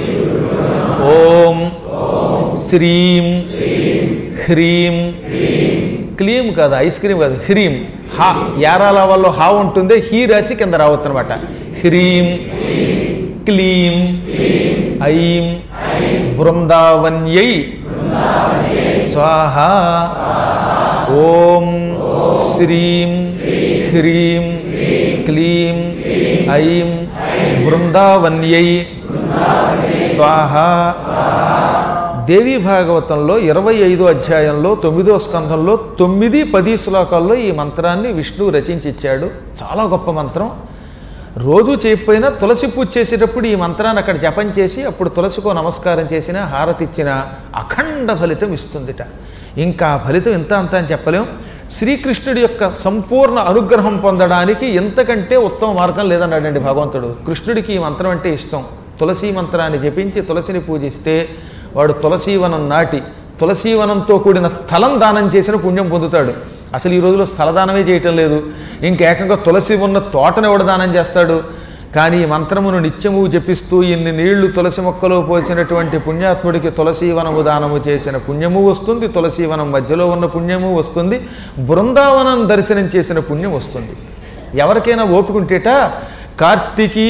ఓం శ్రీం హ్రీం క్లీం కాదు ఐస్ క్రీమ్ కాదు హ్రీం హా యారాల వల్ల హా ఉంటుంది హీ రాసి కింద రావచ్చు అనమాట హ్రీం క్లీం ఐం బృందావన్యై స్వాహ ఓం శ్రీం హ్రీం క్లీం ఐం బృందావన్యై స్వాహ దేవీ భాగవతంలో ఇరవై ఐదో అధ్యాయంలో తొమ్మిదో స్కంధంలో తొమ్మిది పది శ్లోకాల్లో ఈ మంత్రాన్ని విష్ణువు రచించి ఇచ్చాడు చాలా గొప్ప మంత్రం రోజు చేయకపోయినా తులసి పూజ చేసేటప్పుడు ఈ మంత్రాన్ని అక్కడ జపం చేసి అప్పుడు తులసికో నమస్కారం చేసిన హారతి ఇచ్చిన అఖండ ఫలితం ఇస్తుందిట ఇంకా ఆ ఫలితం ఇంత అంత అని చెప్పలేం శ్రీకృష్ణుడి యొక్క సంపూర్ణ అనుగ్రహం పొందడానికి ఎంతకంటే ఉత్తమ మార్గం లేదన్నాడండి భగవంతుడు కృష్ణుడికి ఈ మంత్రం అంటే ఇష్టం తులసి మంత్రాన్ని జపించి తులసిని పూజిస్తే వాడు తులసీవనం నాటి తులసీవనంతో కూడిన స్థలం దానం చేసిన పుణ్యం పొందుతాడు అసలు ఈ రోజులో స్థలదానమే చేయటం లేదు ఇంకేకంగా తులసి ఉన్న తోటను ఎవడు దానం చేస్తాడు కానీ ఈ మంత్రమును నిత్యము జపిస్తూ ఇన్ని నీళ్లు తులసి మొక్కలో పోసినటువంటి పుణ్యాత్ముడికి తులసీవనము దానము చేసిన పుణ్యము వస్తుంది తులసీవనం మధ్యలో ఉన్న పుణ్యము వస్తుంది బృందావనం దర్శనం చేసిన పుణ్యం వస్తుంది ఎవరికైనా ఓపికంటేట కార్తికీ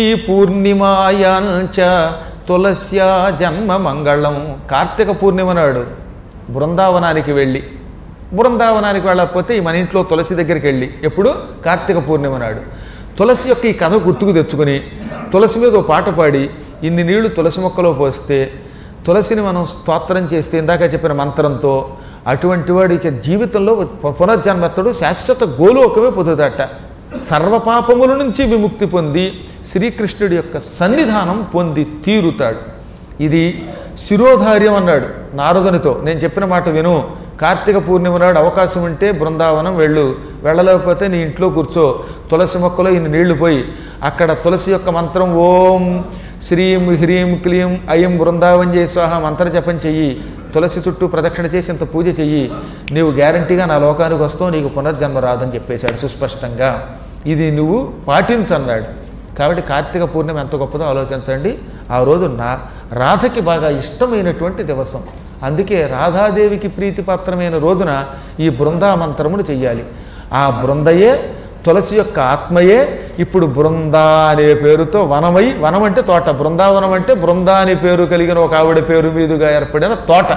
పూర్ణిమాయాంచ తులస్యా జన్మ మంగళం కార్తీక పూర్ణిమ నాడు బృందావనానికి వెళ్ళి బృందావనానికి వెళ్ళకపోతే ఈ మన ఇంట్లో తులసి దగ్గరికి వెళ్ళి ఎప్పుడు కార్తీక పూర్ణిమ నాడు తులసి యొక్క ఈ కథ గుర్తుకు తెచ్చుకుని తులసి మీద ఓ పాట పాడి ఇన్ని నీళ్లు తులసి మొక్కలో పోస్తే తులసిని మనం స్తోత్రం చేస్తే ఇందాక చెప్పిన మంత్రంతో అటువంటి వాడికి జీవితంలో పు- పునర్జన్మత్తడు శాశ్వత గోలోకమే పొందుతాట సర్వపాపముల నుంచి విముక్తి పొంది శ్రీకృష్ణుడి యొక్క సన్నిధానం పొంది తీరుతాడు ఇది శిరోధార్యం అన్నాడు నారదునితో నేను చెప్పిన మాట విను కార్తీక పూర్ణిమ నాడు అవకాశం ఉంటే బృందావనం వెళ్ళు వెళ్ళలేకపోతే నీ ఇంట్లో కూర్చో తులసి మొక్కలో ఇన్ని నీళ్లు పోయి అక్కడ తులసి యొక్క మంత్రం ఓం శ్రీం హ్రీం క్లీం అయం బృందావన్ చేయి స్వాహ మంత్ర జపం చెయ్యి తులసి చుట్టూ ప్రదక్షిణ చేసి ఇంత పూజ చెయ్యి నీవు గ్యారంటీగా నా లోకానికి వస్తావు నీకు పునర్జన్మ రాదని చెప్పేశాడు సుస్పష్టంగా ఇది నువ్వు పాటించన్నాడు కాబట్టి కార్తీక పూర్ణిమ ఎంత గొప్పదో ఆలోచించండి ఆ రోజు నా రాధకి బాగా ఇష్టమైనటువంటి దివసం అందుకే రాధాదేవికి ప్రీతిపాత్రమైన రోజున ఈ బృందా మంత్రమును చెయ్యాలి ఆ బృందయే తులసి యొక్క ఆత్మయే ఇప్పుడు బృందా అనే పేరుతో వనమై వనం అంటే తోట బృందావనం అంటే బృందా అనే పేరు కలిగిన ఒక ఆవిడ పేరు మీదుగా ఏర్పడిన తోట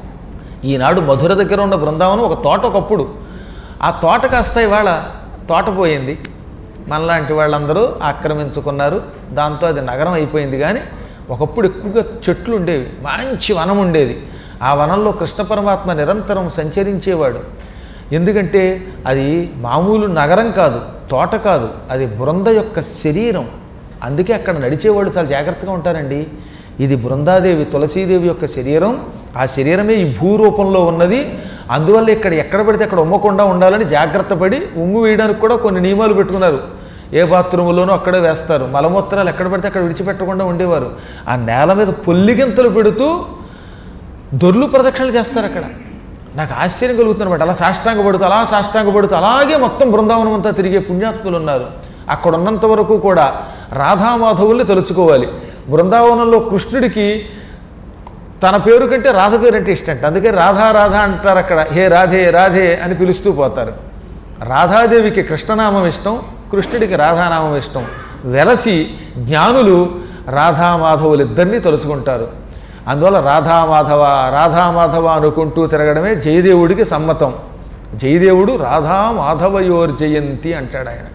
ఈనాడు మధుర దగ్గర ఉన్న బృందావనం ఒక తోట ఒకప్పుడు ఆ తోట కాస్త ఇవాళ తోట పోయింది మనలాంటి వాళ్ళందరూ ఆక్రమించుకున్నారు దాంతో అది నగరం అయిపోయింది కానీ ఒకప్పుడు ఎక్కువగా చెట్లు ఉండేవి మంచి వనం ఉండేది ఆ వనంలో కృష్ణ పరమాత్మ నిరంతరం సంచరించేవాడు ఎందుకంటే అది మామూలు నగరం కాదు తోట కాదు అది బృంద యొక్క శరీరం అందుకే అక్కడ నడిచేవాళ్ళు చాలా జాగ్రత్తగా ఉంటారండి ఇది బృందాదేవి తులసీదేవి యొక్క శరీరం ఆ శరీరమే ఈ భూరూపంలో ఉన్నది అందువల్ల ఇక్కడ ఎక్కడ పడితే అక్కడ ఉమ్మకుండా ఉండాలని జాగ్రత్త పడి ఉమ్ము వేయడానికి కూడా కొన్ని నియమాలు పెట్టుకున్నారు ఏ బాత్రూములోనూ అక్కడే వేస్తారు మలమూత్రాలు ఎక్కడ పడితే అక్కడ విడిచిపెట్టకుండా ఉండేవారు ఆ నేల మీద పొల్లిగింతలు పెడుతూ దొర్లు ప్రదక్షిణలు చేస్తారు అక్కడ నాకు ఆశ్చర్యం కలుగుతున్నమాట అలా సాష్టాంగ పడుతూ అలా సాష్టాంగ పడుతూ అలాగే మొత్తం బృందావనం అంతా తిరిగే పుణ్యాత్ములు ఉన్నారు అక్కడ ఉన్నంత వరకు కూడా రాధామాధవుల్ని తలుచుకోవాలి బృందావనంలో కృష్ణుడికి తన పేరు కంటే రాధ పేరు అంటే ఇష్టం అందుకే రాధా రాధా అంటారు అక్కడ హే రాధే రాధే అని పిలుస్తూ పోతారు రాధాదేవికి కృష్ణనామం ఇష్టం కృష్ణుడికి రాధానామం ఇష్టం వెలసి జ్ఞానులు రాధామాధవులు ఇద్దరినీ తలుచుకుంటారు అందువల్ల రాధామాధవ రాధామాధవ అనుకుంటూ తిరగడమే జయదేవుడికి సమ్మతం జయదేవుడు రాధామాధవయోర్ జయంతి అంటాడు ఆయన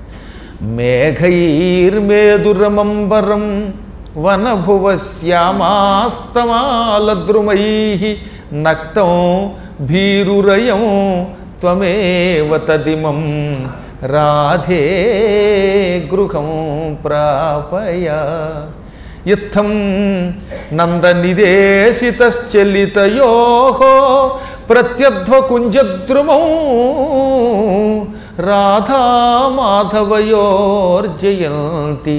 మేఘైర్మేదురమంబరం వనభువ శ్యామాస్తమాలద్రుమై నక్తం భీరురయం త్వమేవ తదిమం రాధే గృహం ప్రాపయ ఇత్థం నందనిదేశితశ్చలితయో ప్రత్యధ్వకుంజద్రుమౌ రాధామాధవయోర్జయంతి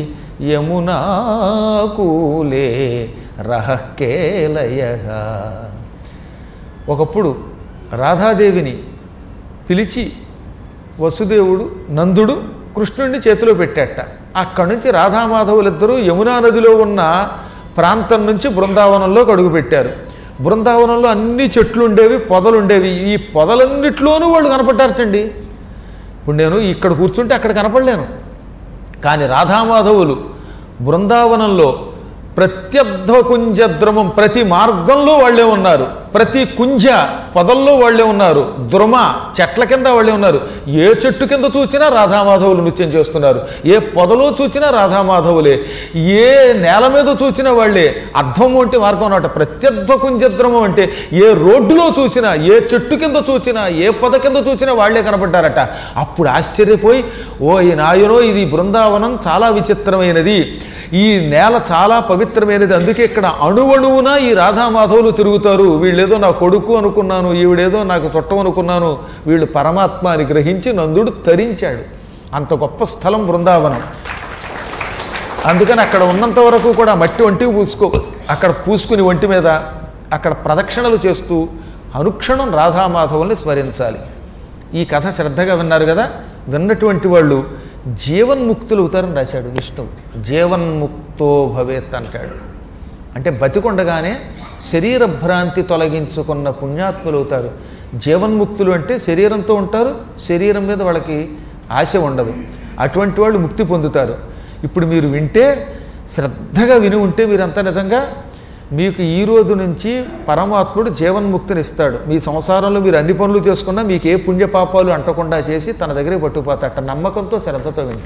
యమునాకూలే రహకేలయ ఒకప్పుడు రాధాదేవిని పిలిచి వసుదేవుడు నందుడు కృష్ణుడిని చేతిలో పెట్టాట అక్కడి నుంచి రాధామాధవులిద్దరూ యమునా నదిలో ఉన్న ప్రాంతం నుంచి బృందావనంలోకి అడుగుపెట్టారు బృందావనంలో అన్ని చెట్లు ఉండేవి పొదలు ఉండేవి ఈ పొదలన్నిట్లోనూ వాళ్ళు కనపడ్డారటండి ఇప్పుడు నేను ఇక్కడ కూర్చుంటే అక్కడ కనపడలేను కానీ రాధామాధవులు బృందావనంలో ప్రత్యబ్ధ కుంజద్రమం ప్రతి మార్గంలో వాళ్ళే ఉన్నారు ప్రతి కుంజ పొదల్లో వాళ్ళే ఉన్నారు ద్రుమ చెట్ల కింద వాళ్ళే ఉన్నారు ఏ చెట్టు కింద చూసినా రాధామాధవులు నృత్యం చేస్తున్నారు ఏ పొదలో చూసినా రాధామాధవులే ఏ నేల మీద చూసినా వాళ్ళే అర్థము అంటే మార్గం అన్నమాట ప్రత్యర్థ కుంజద్రమం అంటే ఏ రోడ్డులో చూసినా ఏ చెట్టు కింద చూసినా ఏ పొద కింద చూసినా వాళ్ళే కనపడ్డారట అప్పుడు ఆశ్చర్యపోయి ఓ ఈ నాయనో ఇది బృందావనం చాలా విచిత్రమైనది ఈ నేల చాలా పవిత్రమైనది అందుకే ఇక్కడ అణువణువున ఈ రాధామాధవులు తిరుగుతారు వీళ్ళేదో నా కొడుకు అనుకున్నాను ఈవిడేదో నాకు చుట్టం అనుకున్నాను వీళ్ళు పరమాత్మ అని గ్రహించి నందుడు తరించాడు అంత గొప్ప స్థలం బృందావనం అందుకని అక్కడ ఉన్నంత వరకు కూడా మట్టి ఒంటికి పూసుకో అక్కడ పూసుకుని ఒంటి మీద అక్కడ ప్రదక్షిణలు చేస్తూ అనుక్షణం రాధామాధవుల్ని స్మరించాలి ఈ కథ శ్రద్ధగా విన్నారు కదా విన్నటువంటి వాళ్ళు జీవన్ముక్తులు అవుతారని రాశాడు విష్ణువు జీవన్ముక్తో భవేత్ అంటాడు అంటే బతికొండగానే శరీర భ్రాంతి తొలగించుకున్న పుణ్యాత్ములు అవుతారు జీవన్ముక్తులు అంటే శరీరంతో ఉంటారు శరీరం మీద వాళ్ళకి ఆశ ఉండదు అటువంటి వాళ్ళు ముక్తి పొందుతారు ఇప్పుడు మీరు వింటే శ్రద్ధగా విని ఉంటే మీరంతా నిజంగా మీకు ఈ రోజు నుంచి పరమాత్ముడు జీవన్ముక్తిని ఇస్తాడు మీ సంసారంలో మీరు అన్ని పనులు చేసుకున్నా మీకు ఏ పుణ్యపాపాలు అంటకుండా చేసి తన దగ్గరికి పట్టుకుపోతాట నమ్మకంతో శ్రద్ధతో వింటే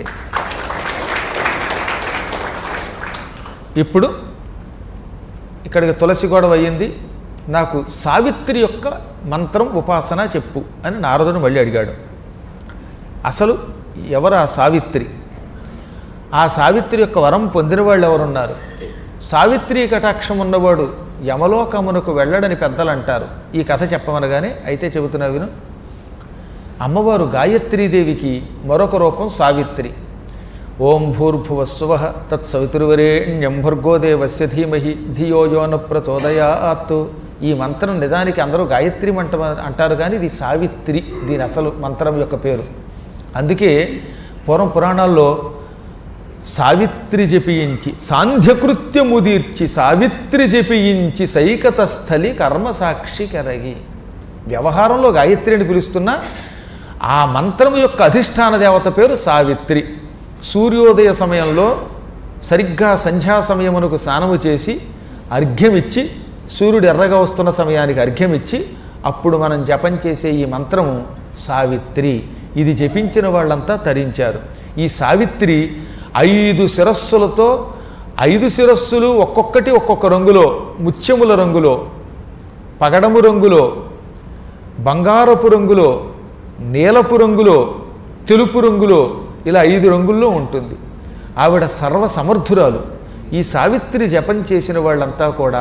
ఇప్పుడు ఇక్కడికి తులసి గొడవ అయ్యింది నాకు సావిత్రి యొక్క మంత్రం ఉపాసన చెప్పు అని నారదుడు మళ్ళీ అడిగాడు అసలు ఎవరు ఆ సావిత్రి ఆ సావిత్రి యొక్క వరం పొందిన వాళ్ళు ఎవరున్నారు సావిత్రి కటాక్షం ఉన్నవాడు యమలోకమునకు వెళ్ళడని పెద్దలు అంటారు ఈ కథ చెప్పమనగానే అయితే చెబుతున్నా విను అమ్మవారు గాయత్రీదేవికి మరొక రూపం సావిత్రి ఓం భూర్భువస్వ తత్సవితుర్వరేణ్యం భర్గోదేవస్య ధీమహి ధియో యోన ప్రచోదయాత్ ఈ మంత్రం నిజానికి అందరూ గాయత్రి మంట అంటారు కానీ ఇది సావిత్రి దీని అసలు మంత్రం యొక్క పేరు అందుకే పూర్వం పురాణాల్లో సావిత్రి జపించి సాంధ్యకృత్యముదీర్చి సావిత్రి జపించి సైకత స్థలి కర్మసాక్షి కరగి వ్యవహారంలో గాయత్రి అని పిలుస్తున్న ఆ మంత్రం యొక్క అధిష్టాన దేవత పేరు సావిత్రి సూర్యోదయ సమయంలో సరిగ్గా సంధ్యా సమయమునకు స్నానము చేసి అర్ఘ్యమిచ్చి సూర్యుడు ఎర్రగా వస్తున్న సమయానికి అర్ఘ్యమిచ్చి అప్పుడు మనం జపం చేసే ఈ మంత్రము సావిత్రి ఇది జపించిన వాళ్ళంతా తరించారు ఈ సావిత్రి ఐదు శిరస్సులతో ఐదు శిరస్సులు ఒక్కొక్కటి ఒక్కొక్క రంగులో ముత్యముల రంగులో పగడము రంగులో బంగారపు రంగులో నీలపు రంగులో తెలుపు రంగులో ఇలా ఐదు రంగుల్లో ఉంటుంది ఆవిడ సర్వ సమర్థురాలు ఈ సావిత్రి జపం చేసిన వాళ్ళంతా కూడా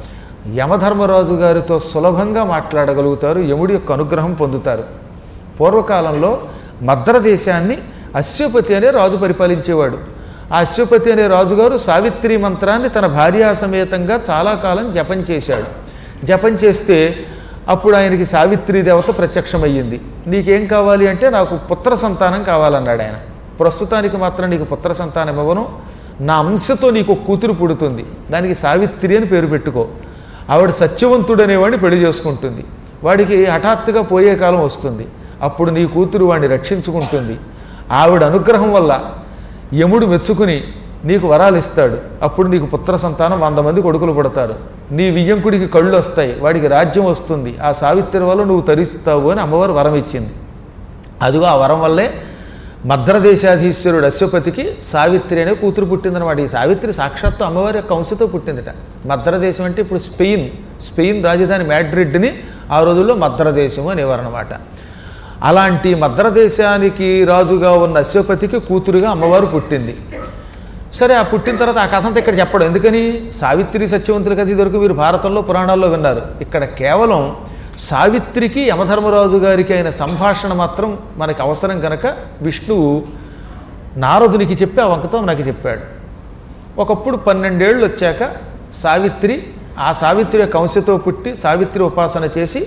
యమధర్మరాజు గారితో సులభంగా మాట్లాడగలుగుతారు యముడి యొక్క అనుగ్రహం పొందుతారు పూర్వకాలంలో మద్ర దేశాన్ని అశ్వపతి అనే రాజు పరిపాలించేవాడు ఆ అశ్వపతి అనే రాజుగారు సావిత్రి మంత్రాన్ని తన భార్యా సమేతంగా చాలా కాలం జపం చేశాడు జపం చేస్తే అప్పుడు ఆయనకి సావిత్రి దేవత ప్రత్యక్షమయ్యింది నీకేం కావాలి అంటే నాకు పుత్ర సంతానం కావాలన్నాడు ఆయన ప్రస్తుతానికి మాత్రం నీకు పుత్ర సంతానం ఇవ్వను నా అంశతో నీకు ఒక కూతురు పుడుతుంది దానికి సావిత్రి అని పేరు పెట్టుకో ఆవిడ సత్యవంతుడు అనేవాడిని పెళ్లి చేసుకుంటుంది వాడికి హఠాత్తుగా పోయే కాలం వస్తుంది అప్పుడు నీ కూతురు వాడిని రక్షించుకుంటుంది ఆవిడ అనుగ్రహం వల్ల యముడు మెచ్చుకుని నీకు వరాలు ఇస్తాడు అప్పుడు నీకు పుత్ర సంతానం వంద మంది కొడుకులు పుడతారు నీ వియ్యంకుడికి కళ్ళు వస్తాయి వాడికి రాజ్యం వస్తుంది ఆ సావిత్రి వల్ల నువ్వు తరిస్తావు అని అమ్మవారు వరం ఇచ్చింది అదిగో ఆ వరం వల్లే మద్రదేశాధీశ్వరుడు అశ్వపతికి సావిత్రి అనే కూతురు పుట్టిందనమాట ఈ సావిత్రి సాక్షాత్తు అమ్మవారి యొక్క అంశతో పుట్టిందట మద్రదేశం అంటే ఇప్పుడు స్పెయిన్ స్పెయిన్ రాజధాని మ్యాడ్రిడ్ని ఆ రోజుల్లో మద్రదేశం అనేవారనమాట అలాంటి మద్రదేశానికి రాజుగా ఉన్న అశ్వపతికి కూతురుగా అమ్మవారు పుట్టింది సరే ఆ పుట్టిన తర్వాత ఆ కథ అంతా ఇక్కడ చెప్పడం ఎందుకని సావిత్రి సత్యవంతుల కథ ఇదివరకు మీరు భారతంలో పురాణాల్లో విన్నారు ఇక్కడ కేవలం సావిత్రికి యమధర్మరాజు గారికి అయిన సంభాషణ మాత్రం మనకి అవసరం కనుక విష్ణువు నారదునికి చెప్పి ఆ వంకతో నాకు చెప్పాడు ఒకప్పుడు పన్నెండేళ్ళు వచ్చాక సావిత్రి ఆ సావిత్రి యొక్క అంశతో పుట్టి సావిత్రి ఉపాసన చేసి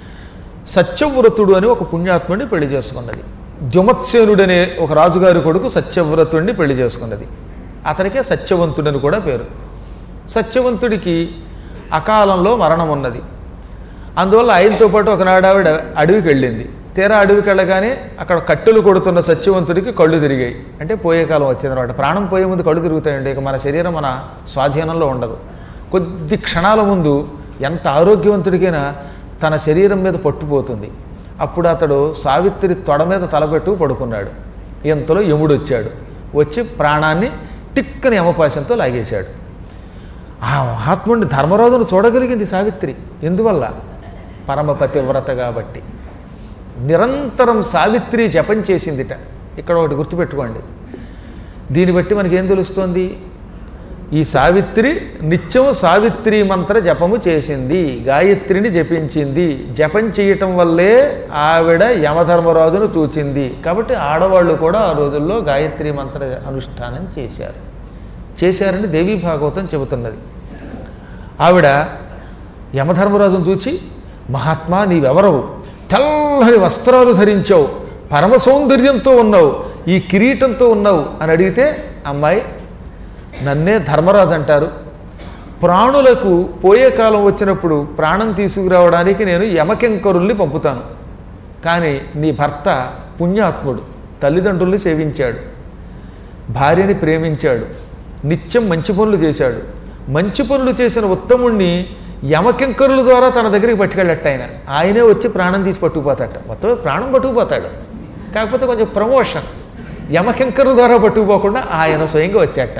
సత్యవ్రతుడు అని ఒక పుణ్యాత్ముడిని పెళ్లి చేసుకున్నది ద్యుమత్సేనుడనే ఒక రాజుగారి కొడుకు సత్యవ్రతుడిని పెళ్లి చేసుకున్నది అతనికే సత్యవంతుడని కూడా పేరు సత్యవంతుడికి అకాలంలో మరణం ఉన్నది అందువల్ల ఆయనతో పాటు ఒకనాడు ఆవిడ అడవికి వెళ్ళింది తీరా అడవికి వెళ్ళగానే అక్కడ కట్టెలు కొడుతున్న సత్యవంతుడికి కళ్ళు తిరిగాయి అంటే పోయే కాలం వచ్చిందనమాట ప్రాణం పోయే ముందు కళ్ళు తిరుగుతాయండి ఇక మన శరీరం మన స్వాధీనంలో ఉండదు కొద్ది క్షణాల ముందు ఎంత ఆరోగ్యవంతుడికైనా తన శరీరం మీద పట్టుపోతుంది అప్పుడు అతడు సావిత్రి తొడ మీద తలపెట్టు పడుకున్నాడు ఇంతలో యముడు వచ్చాడు వచ్చి ప్రాణాన్ని టిక్కని యమపాశంతో లాగేశాడు ఆ మహాత్ముడిని ధర్మరాజును చూడగలిగింది సావిత్రి ఎందువల్ల పరమపతివ్రత కాబట్టి నిరంతరం సావిత్రి జపం చేసిందిట ఇక్కడ ఒకటి గుర్తుపెట్టుకోండి దీన్ని బట్టి మనకేం తెలుస్తోంది ఈ సావిత్రి నిత్యం సావిత్రి మంత్ర జపము చేసింది గాయత్రిని జపించింది జపం చేయటం వల్లే ఆవిడ యమధర్మరాజును చూచింది కాబట్టి ఆడవాళ్ళు కూడా ఆ రోజుల్లో గాయత్రి మంత్ర అనుష్ఠానం చేశారు చేశారని దేవీ భాగవతం చెబుతున్నది ఆవిడ యమధర్మరాజును చూచి మహాత్మా నీవెవరవు తెల్లని వస్త్రాలు ధరించావు పరమ సౌందర్యంతో ఉన్నావు ఈ కిరీటంతో ఉన్నావు అని అడిగితే అమ్మాయి నన్నే ధర్మరాజు అంటారు ప్రాణులకు పోయే కాలం వచ్చినప్పుడు ప్రాణం తీసుకురావడానికి నేను యమకింకరుల్ని పంపుతాను కానీ నీ భర్త పుణ్యాత్ముడు తల్లిదండ్రుల్ని సేవించాడు భార్యని ప్రేమించాడు నిత్యం మంచి పనులు చేశాడు మంచి పనులు చేసిన ఉత్తముణ్ణి యమకింకరుల ద్వారా తన దగ్గరికి పట్టుకెళ్ళట్టు ఆయన ఆయనే వచ్చి ప్రాణం తీసి పట్టుకుపోతాట మొత్తం ప్రాణం పట్టుకుపోతాడు కాకపోతే కొంచెం ప్రమోషన్ యమకింకరుల ద్వారా పట్టుకుపోకుండా ఆయన స్వయంగా వచ్చాట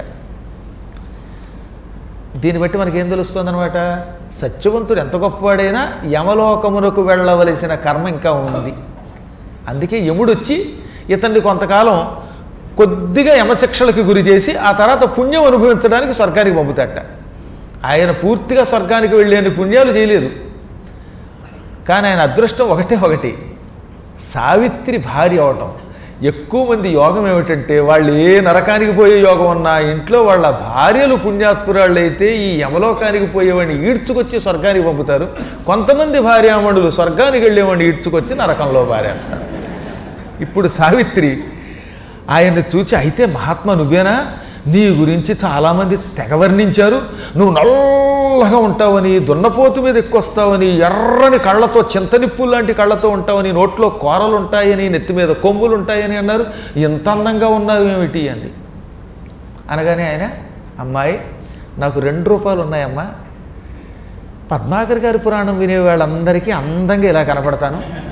దీన్ని బట్టి మనకి ఏం తెలుస్తుందనమాట సత్యవంతుడు ఎంత గొప్పవాడైనా యమలోకమునకు వెళ్ళవలసిన కర్మ ఇంకా ఉంది అందుకే యముడు వచ్చి ఇతన్ని కొంతకాలం కొద్దిగా యమశిక్షలకు గురి చేసి ఆ తర్వాత పుణ్యం అనుభవించడానికి స్వర్గానికి పంపుతాట ఆయన పూర్తిగా స్వర్గానికి వెళ్ళేని పుణ్యాలు చేయలేదు కానీ ఆయన అదృష్టం ఒకటే ఒకటి సావిత్రి భార్య అవటం ఎక్కువ మంది యోగం ఏమిటంటే వాళ్ళు ఏ నరకానికి పోయే యోగం ఉన్నా ఇంట్లో వాళ్ళ భార్యలు పుణ్యాత్పురాళ్ళు అయితే ఈ యమలోకానికి పోయేవాడిని ఈడ్చుకొచ్చి స్వర్గానికి పంపుతారు కొంతమంది భార్యామణులు స్వర్గానికి వెళ్ళేవాడిని ఈడ్చుకొచ్చి నరకంలో పారేస్తారు ఇప్పుడు సావిత్రి ఆయన్ని చూచి అయితే మహాత్మా నువ్వేనా నీ గురించి చాలామంది తెగవర్ణించారు నువ్వు నల్లగా ఉంటావని దున్నపోతు మీద ఎక్కువస్తావని ఎర్రని కళ్ళతో చింతనిప్పులు లాంటి కళ్ళతో ఉంటావని నోట్లో కూరలు ఉంటాయని నెత్తి మీద కొమ్ములు ఉంటాయని అన్నారు ఎంత అందంగా ఉన్నావు ఏమిటి అంది అనగానే ఆయన అమ్మాయి నాకు రెండు రూపాయలు ఉన్నాయమ్మా పద్మాకర్ గారి పురాణం వినే వాళ్ళందరికీ అందంగా ఇలా కనపడతాను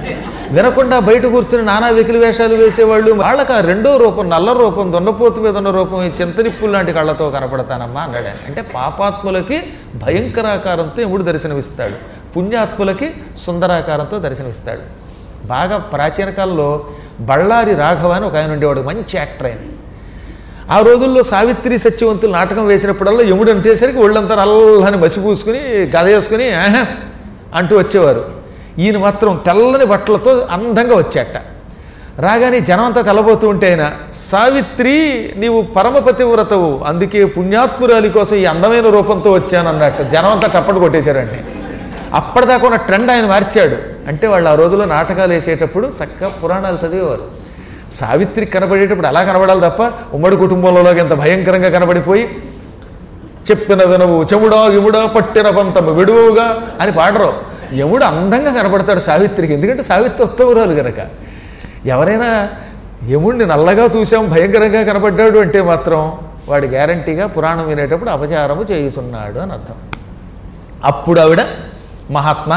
వినకుండా బయట కూర్చుని నానా వెకిలి వేషాలు వేసేవాళ్ళు వాళ్ళకి ఆ రెండో రూపం నల్ల రూపం దొండపోతు మీద ఉన్న రూపం ఈ చింతనిప్పులు లాంటి కళ్ళతో కనపడతానమ్మా అన్నాడు ఆయన. అంటే పాపాత్ములకి భయంకరాకారంతో ఎముడు దర్శనమిస్తాడు పుణ్యాత్ములకి సుందరాకారంతో దర్శనమిస్తాడు బాగా ప్రాచీన కాలంలో బళ్ళారి రాఘవ అని ఒక ఆయన ఉండేవాడు మంచి యాక్టర్ ఆయన ఆ రోజుల్లో సావిత్రి సత్యవంతులు నాటకం వేసినప్పుడల్లా యముడు అంటేసరికి ఒళ్ళంతా నల్లని మసి పూసుకుని గద వేసుకుని ఆహా అంటూ వచ్చేవారు ఈయన మాత్రం తెల్లని బట్టలతో అందంగా వచ్చాట రాగానే జనం అంతా తెల్లబోతూ ఉంటే ఆయన సావిత్రి నీవు పరమపతి వ్రతవు అందుకే పుణ్యాత్మురాలి కోసం ఈ అందమైన రూపంతో వచ్చాను అన్నట్టు జనం అంతా చప్పట్లు కొట్టేశారండి అప్పటిదాకా ఉన్న ట్రెండ్ ఆయన మార్చాడు అంటే వాళ్ళు ఆ రోజుల్లో నాటకాలు వేసేటప్పుడు చక్కగా పురాణాలు చదివేవారు సావిత్రి కనబడేటప్పుడు అలా కనబడాలి తప్ప ఉమ్మడి కుటుంబంలోకి ఎంత భయంకరంగా కనబడిపోయి చెప్పిన వినవు చెముడా యముడా పట్టిన పంతము విడువుగా అని పాడరు యముడు అందంగా కనబడతాడు సావిత్రికి ఎందుకంటే సావిత్రి ఉత్తమరాలు గనక ఎవరైనా యముడిని నల్లగా చూసాం భయంకరంగా కనబడ్డాడు అంటే మాత్రం వాడి గ్యారంటీగా పురాణం వినేటప్పుడు అపచారము చేయుతున్నాడు అని అర్థం అప్పుడు ఆవిడ మహాత్మా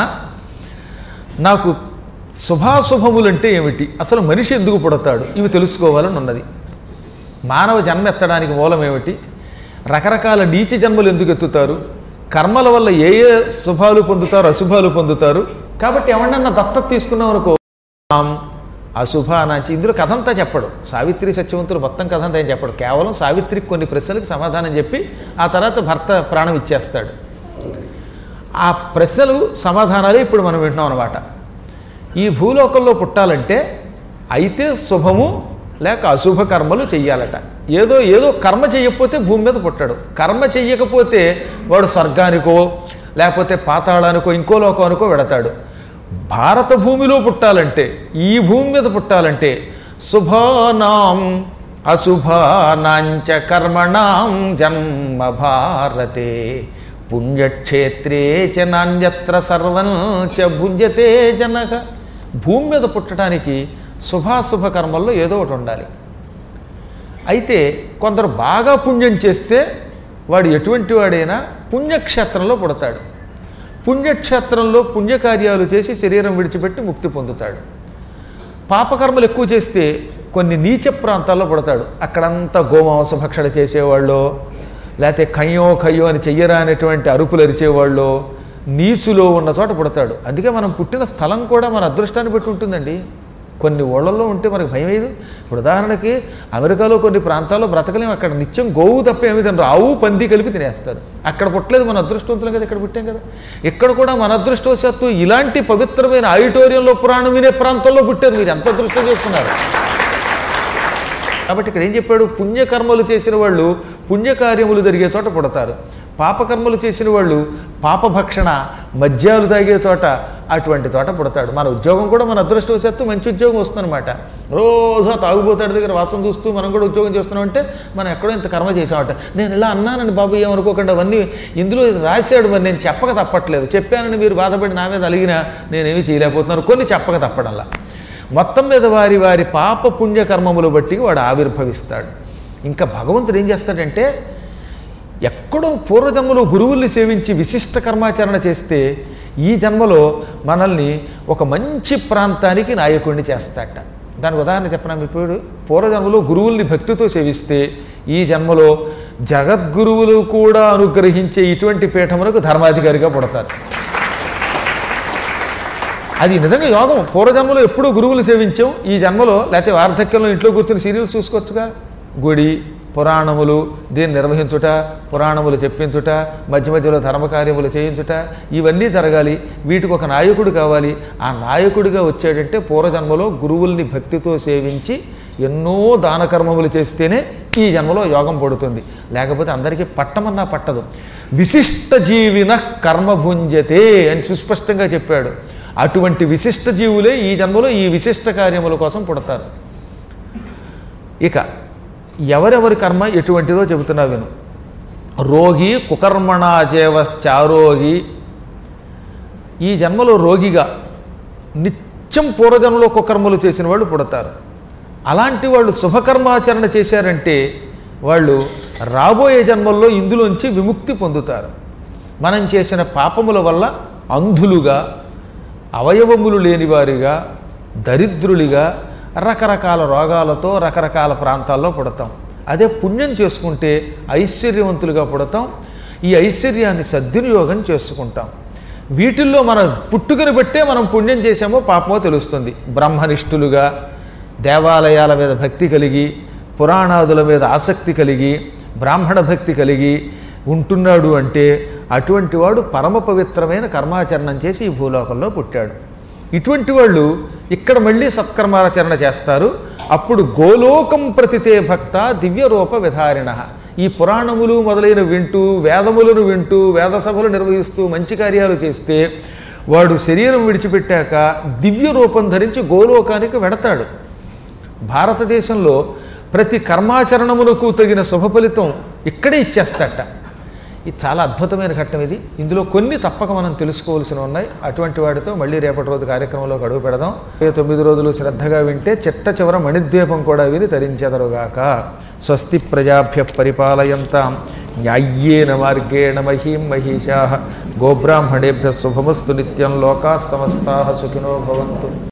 నాకు శుభాశుభములంటే ఏమిటి అసలు మనిషి ఎందుకు పుడతాడు ఇవి తెలుసుకోవాలని ఉన్నది మానవ జన్మ ఎత్తడానికి మూలం ఏమిటి రకరకాల నీచ జన్మలు ఎందుకు ఎత్తుతారు కర్మల వల్ల ఏ ఏ శుభాలు పొందుతారు అశుభాలు పొందుతారు కాబట్టి ఎవరన్నా దత్తత తీసుకున్నాం అనుకో ఆం, అశుభ అనాచి ఇందులో కథ అంతా చెప్పడు సావిత్రి సత్యవంతులు మొత్తం కథ అంతా ఏం చెప్పడు కేవలం సావిత్రికి కొన్ని ప్రశ్నలకు సమాధానం చెప్పి ఆ తర్వాత భర్త ప్రాణం ఇచ్చేస్తాడు ఆ ప్రశ్నలు సమాధానాలే ఇప్పుడు మనం వింటున్నాం అనమాట ఈ భూలోకంలో పుట్టాలంటే అయితే శుభము లేక అశుభ కర్మలు చెయ్యాలట ఏదో ఏదో కర్మ చెయ్యకపోతే భూమి మీద పుట్టాడు కర్మ చెయ్యకపోతే వాడు స్వర్గానికో లేకపోతే పాతాళానికో ఇంకో లోకానికో వెడతాడు భారత భూమిలో పుట్టాలంటే ఈ భూమి మీద పుట్టాలంటే శుభానాం అశుభానాంచ కర్మణాం జన్మ భారతే పుణ్యక్షేత్రే చ నాణ్యత్ర సర్వం చ భుంజతే జనక భూమి మీద పుట్టడానికి శుభాశుభ కర్మల్లో ఏదో ఒకటి ఉండాలి అయితే కొందరు బాగా పుణ్యం చేస్తే వాడు ఎటువంటి వాడైనా పుణ్యక్షేత్రంలో పుడతాడు పుణ్యక్షేత్రంలో పుణ్యకార్యాలు చేసి శరీరం విడిచిపెట్టి ముక్తి పొందుతాడు పాపకర్మలు ఎక్కువ చేస్తే కొన్ని నీచ ప్రాంతాల్లో పుడతాడు అక్కడంతా గోమాంస భక్షణ చేసేవాళ్ళు లేకపోతే కయ్యో కయ్యో అని చెయ్యరా అనేటువంటి అరుపులు అరిచేవాళ్ళు నీచులో ఉన్న చోట పుడతాడు అందుకే మనం పుట్టిన స్థలం కూడా మన అదృష్టాన్ని బట్టి ఉంటుందండి కొన్ని ఊళ్ళల్లో ఉంటే మనకు భయం లేదు ఇప్పుడు ఉదాహరణకి అమెరికాలో కొన్ని ప్రాంతాల్లో బ్రతకలేము అక్కడ నిత్యం గోవు తప్ప ఏమి తినరు ఆవు పంది కలిపి తినేస్తారు అక్కడ పుట్టలేదు మన అదృష్టవంతులం కదా ఇక్కడ పుట్టాం కదా ఇక్కడ కూడా మన అదృష్టవశాత్తు ఇలాంటి పవిత్రమైన ఆడిటోరియంలో పురాణం వినే ప్రాంతంలో పుట్టారు మీరు ఎంత అదృష్టం చేస్తున్నారు కాబట్టి ఇక్కడ ఏం చెప్పాడు పుణ్యకర్మలు చేసిన వాళ్ళు పుణ్యకార్యములు జరిగే చోట పుడతారు పాపకర్మలు చేసిన వాళ్ళు పాపభక్షణ మద్యాలు తాగే చోట అటువంటి చోట పుడతాడు మన ఉద్యోగం కూడా మన అదృష్టవశాత్తు మంచి ఉద్యోగం వస్తుందన్నమాట రోజు ఆ తాగుబోతాడి దగ్గర వాసన చూస్తూ మనం కూడా ఉద్యోగం చేస్తున్నామంటే మనం ఎక్కడో ఇంత కర్మ చేసామట నేను ఇలా అన్నానని బాబు ఏమనుకోకుండా అవన్నీ ఇందులో రాశాడు మరి నేను చెప్పక తప్పట్లేదు చెప్పానని మీరు బాధపడి నా మీద అలిగినా నేనేమీ చేయలేకపోతున్నాను కొన్ని చెప్పక తప్పడంలా మొత్తం మీద వారి వారి పాప పుణ్య కర్మములు బట్టి వాడు ఆవిర్భవిస్తాడు ఇంకా భగవంతుడు ఏం చేస్తాడంటే ఎక్కడో పూర్వజన్మలో గురువుల్ని సేవించి విశిష్ట కర్మాచరణ చేస్తే ఈ జన్మలో మనల్ని ఒక మంచి ప్రాంతానికి నాయకుడిని చేస్తాట దానికి ఉదాహరణ చెప్పనా ఇప్పుడు పూర్వజన్మలో గురువుల్ని భక్తితో సేవిస్తే ఈ జన్మలో జగద్గురువులు కూడా అనుగ్రహించే ఇటువంటి పీఠములకు ధర్మాధికారిగా పుడతారు అది నిజంగా యోగం పూర్వజన్మలో ఎప్పుడూ గురువులు సేవించాం ఈ జన్మలో లేకపోతే వార్ధక్యంలో ఇంట్లో కూర్చొని సీరియల్స్ చూసుకోవచ్చుగా గుడి పురాణములు దీన్ని నిర్వహించుట పురాణములు చెప్పించుట మధ్య మధ్యలో ధర్మకార్యములు చేయించుట ఇవన్నీ జరగాలి వీటికి ఒక నాయకుడు కావాలి ఆ నాయకుడిగా వచ్చాడంటే పూర్వజన్మలో గురువుల్ని భక్తితో సేవించి ఎన్నో దాన కర్మములు చేస్తేనే ఈ జన్మలో యోగం పడుతుంది లేకపోతే అందరికీ పట్టమన్నా పట్టదు విశిష్ట జీవిన కర్మభుంజతే అని సుస్పష్టంగా చెప్పాడు అటువంటి విశిష్ట జీవులే ఈ జన్మలో ఈ విశిష్ట కార్యముల కోసం పుడతారు ఇక ఎవరెవరి కర్మ ఎటువంటిదో చెబుతున్నా విను రోగి కుకర్మణాచేవశ్చారోగి ఈ జన్మలో రోగిగా నిత్యం పూర్వజన్మలో కుకర్మలు చేసిన వాళ్ళు పుడతారు అలాంటి వాళ్ళు శుభకర్మాచరణ చేశారంటే వాళ్ళు రాబోయే జన్మల్లో ఇందులోంచి విముక్తి పొందుతారు మనం చేసిన పాపముల వల్ల అంధులుగా అవయవములు లేనివారిగా దరిద్రులిగా రకరకాల రోగాలతో రకరకాల ప్రాంతాల్లో పుడతాం అదే పుణ్యం చేసుకుంటే ఐశ్వర్యవంతులుగా పుడతాం ఈ ఐశ్వర్యాన్ని సద్వినియోగం చేసుకుంటాం వీటిల్లో మన పుట్టుకని బట్టే మనం పుణ్యం చేసామో పాపమో తెలుస్తుంది బ్రహ్మనిష్ఠులుగా దేవాలయాల మీద భక్తి కలిగి పురాణాదుల మీద ఆసక్తి కలిగి బ్రాహ్మణ భక్తి కలిగి ఉంటున్నాడు అంటే అటువంటి వాడు పరమ పవిత్రమైన కర్మాచరణం చేసి ఈ భూలోకంలో పుట్టాడు ఇటువంటి వాళ్ళు ఇక్కడ మళ్ళీ సత్కర్మాచరణ చేస్తారు అప్పుడు గోలోకం ప్రతితే భక్త దివ్య రూప విధారిణ ఈ పురాణములు మొదలైన వింటూ వేదములను వింటూ వేద సభలు నిర్వహిస్తూ మంచి కార్యాలు చేస్తే వాడు శరీరం విడిచిపెట్టాక దివ్య రూపం ధరించి గోలోకానికి వెడతాడు భారతదేశంలో ప్రతి కర్మాచరణమునకు తగిన శుభ ఫలితం ఇక్కడే ఇచ్చేస్తాట ఇది చాలా అద్భుతమైన ఘట్టం ఇది ఇందులో కొన్ని తప్పక మనం తెలుసుకోవాల్సిన ఉన్నాయి అటువంటి వాటితో మళ్ళీ రేపటి రోజు కార్యక్రమంలోకి అడుగు పెడదాం ఏ తొమ్మిది రోజులు శ్రద్ధగా వింటే చిట్ట చివర మణిద్వీపం కూడా విని తరించెదరుగాక స్వస్తి ప్రజాభ్య పరిపాలయంతాం న్యాయ్యేన మార్గేణ మహీం మహిషా గోబ్రాహ్మణేభ్య శుభమస్తు నిత్యం లోకా సమస్తా సుఖినో భవంతు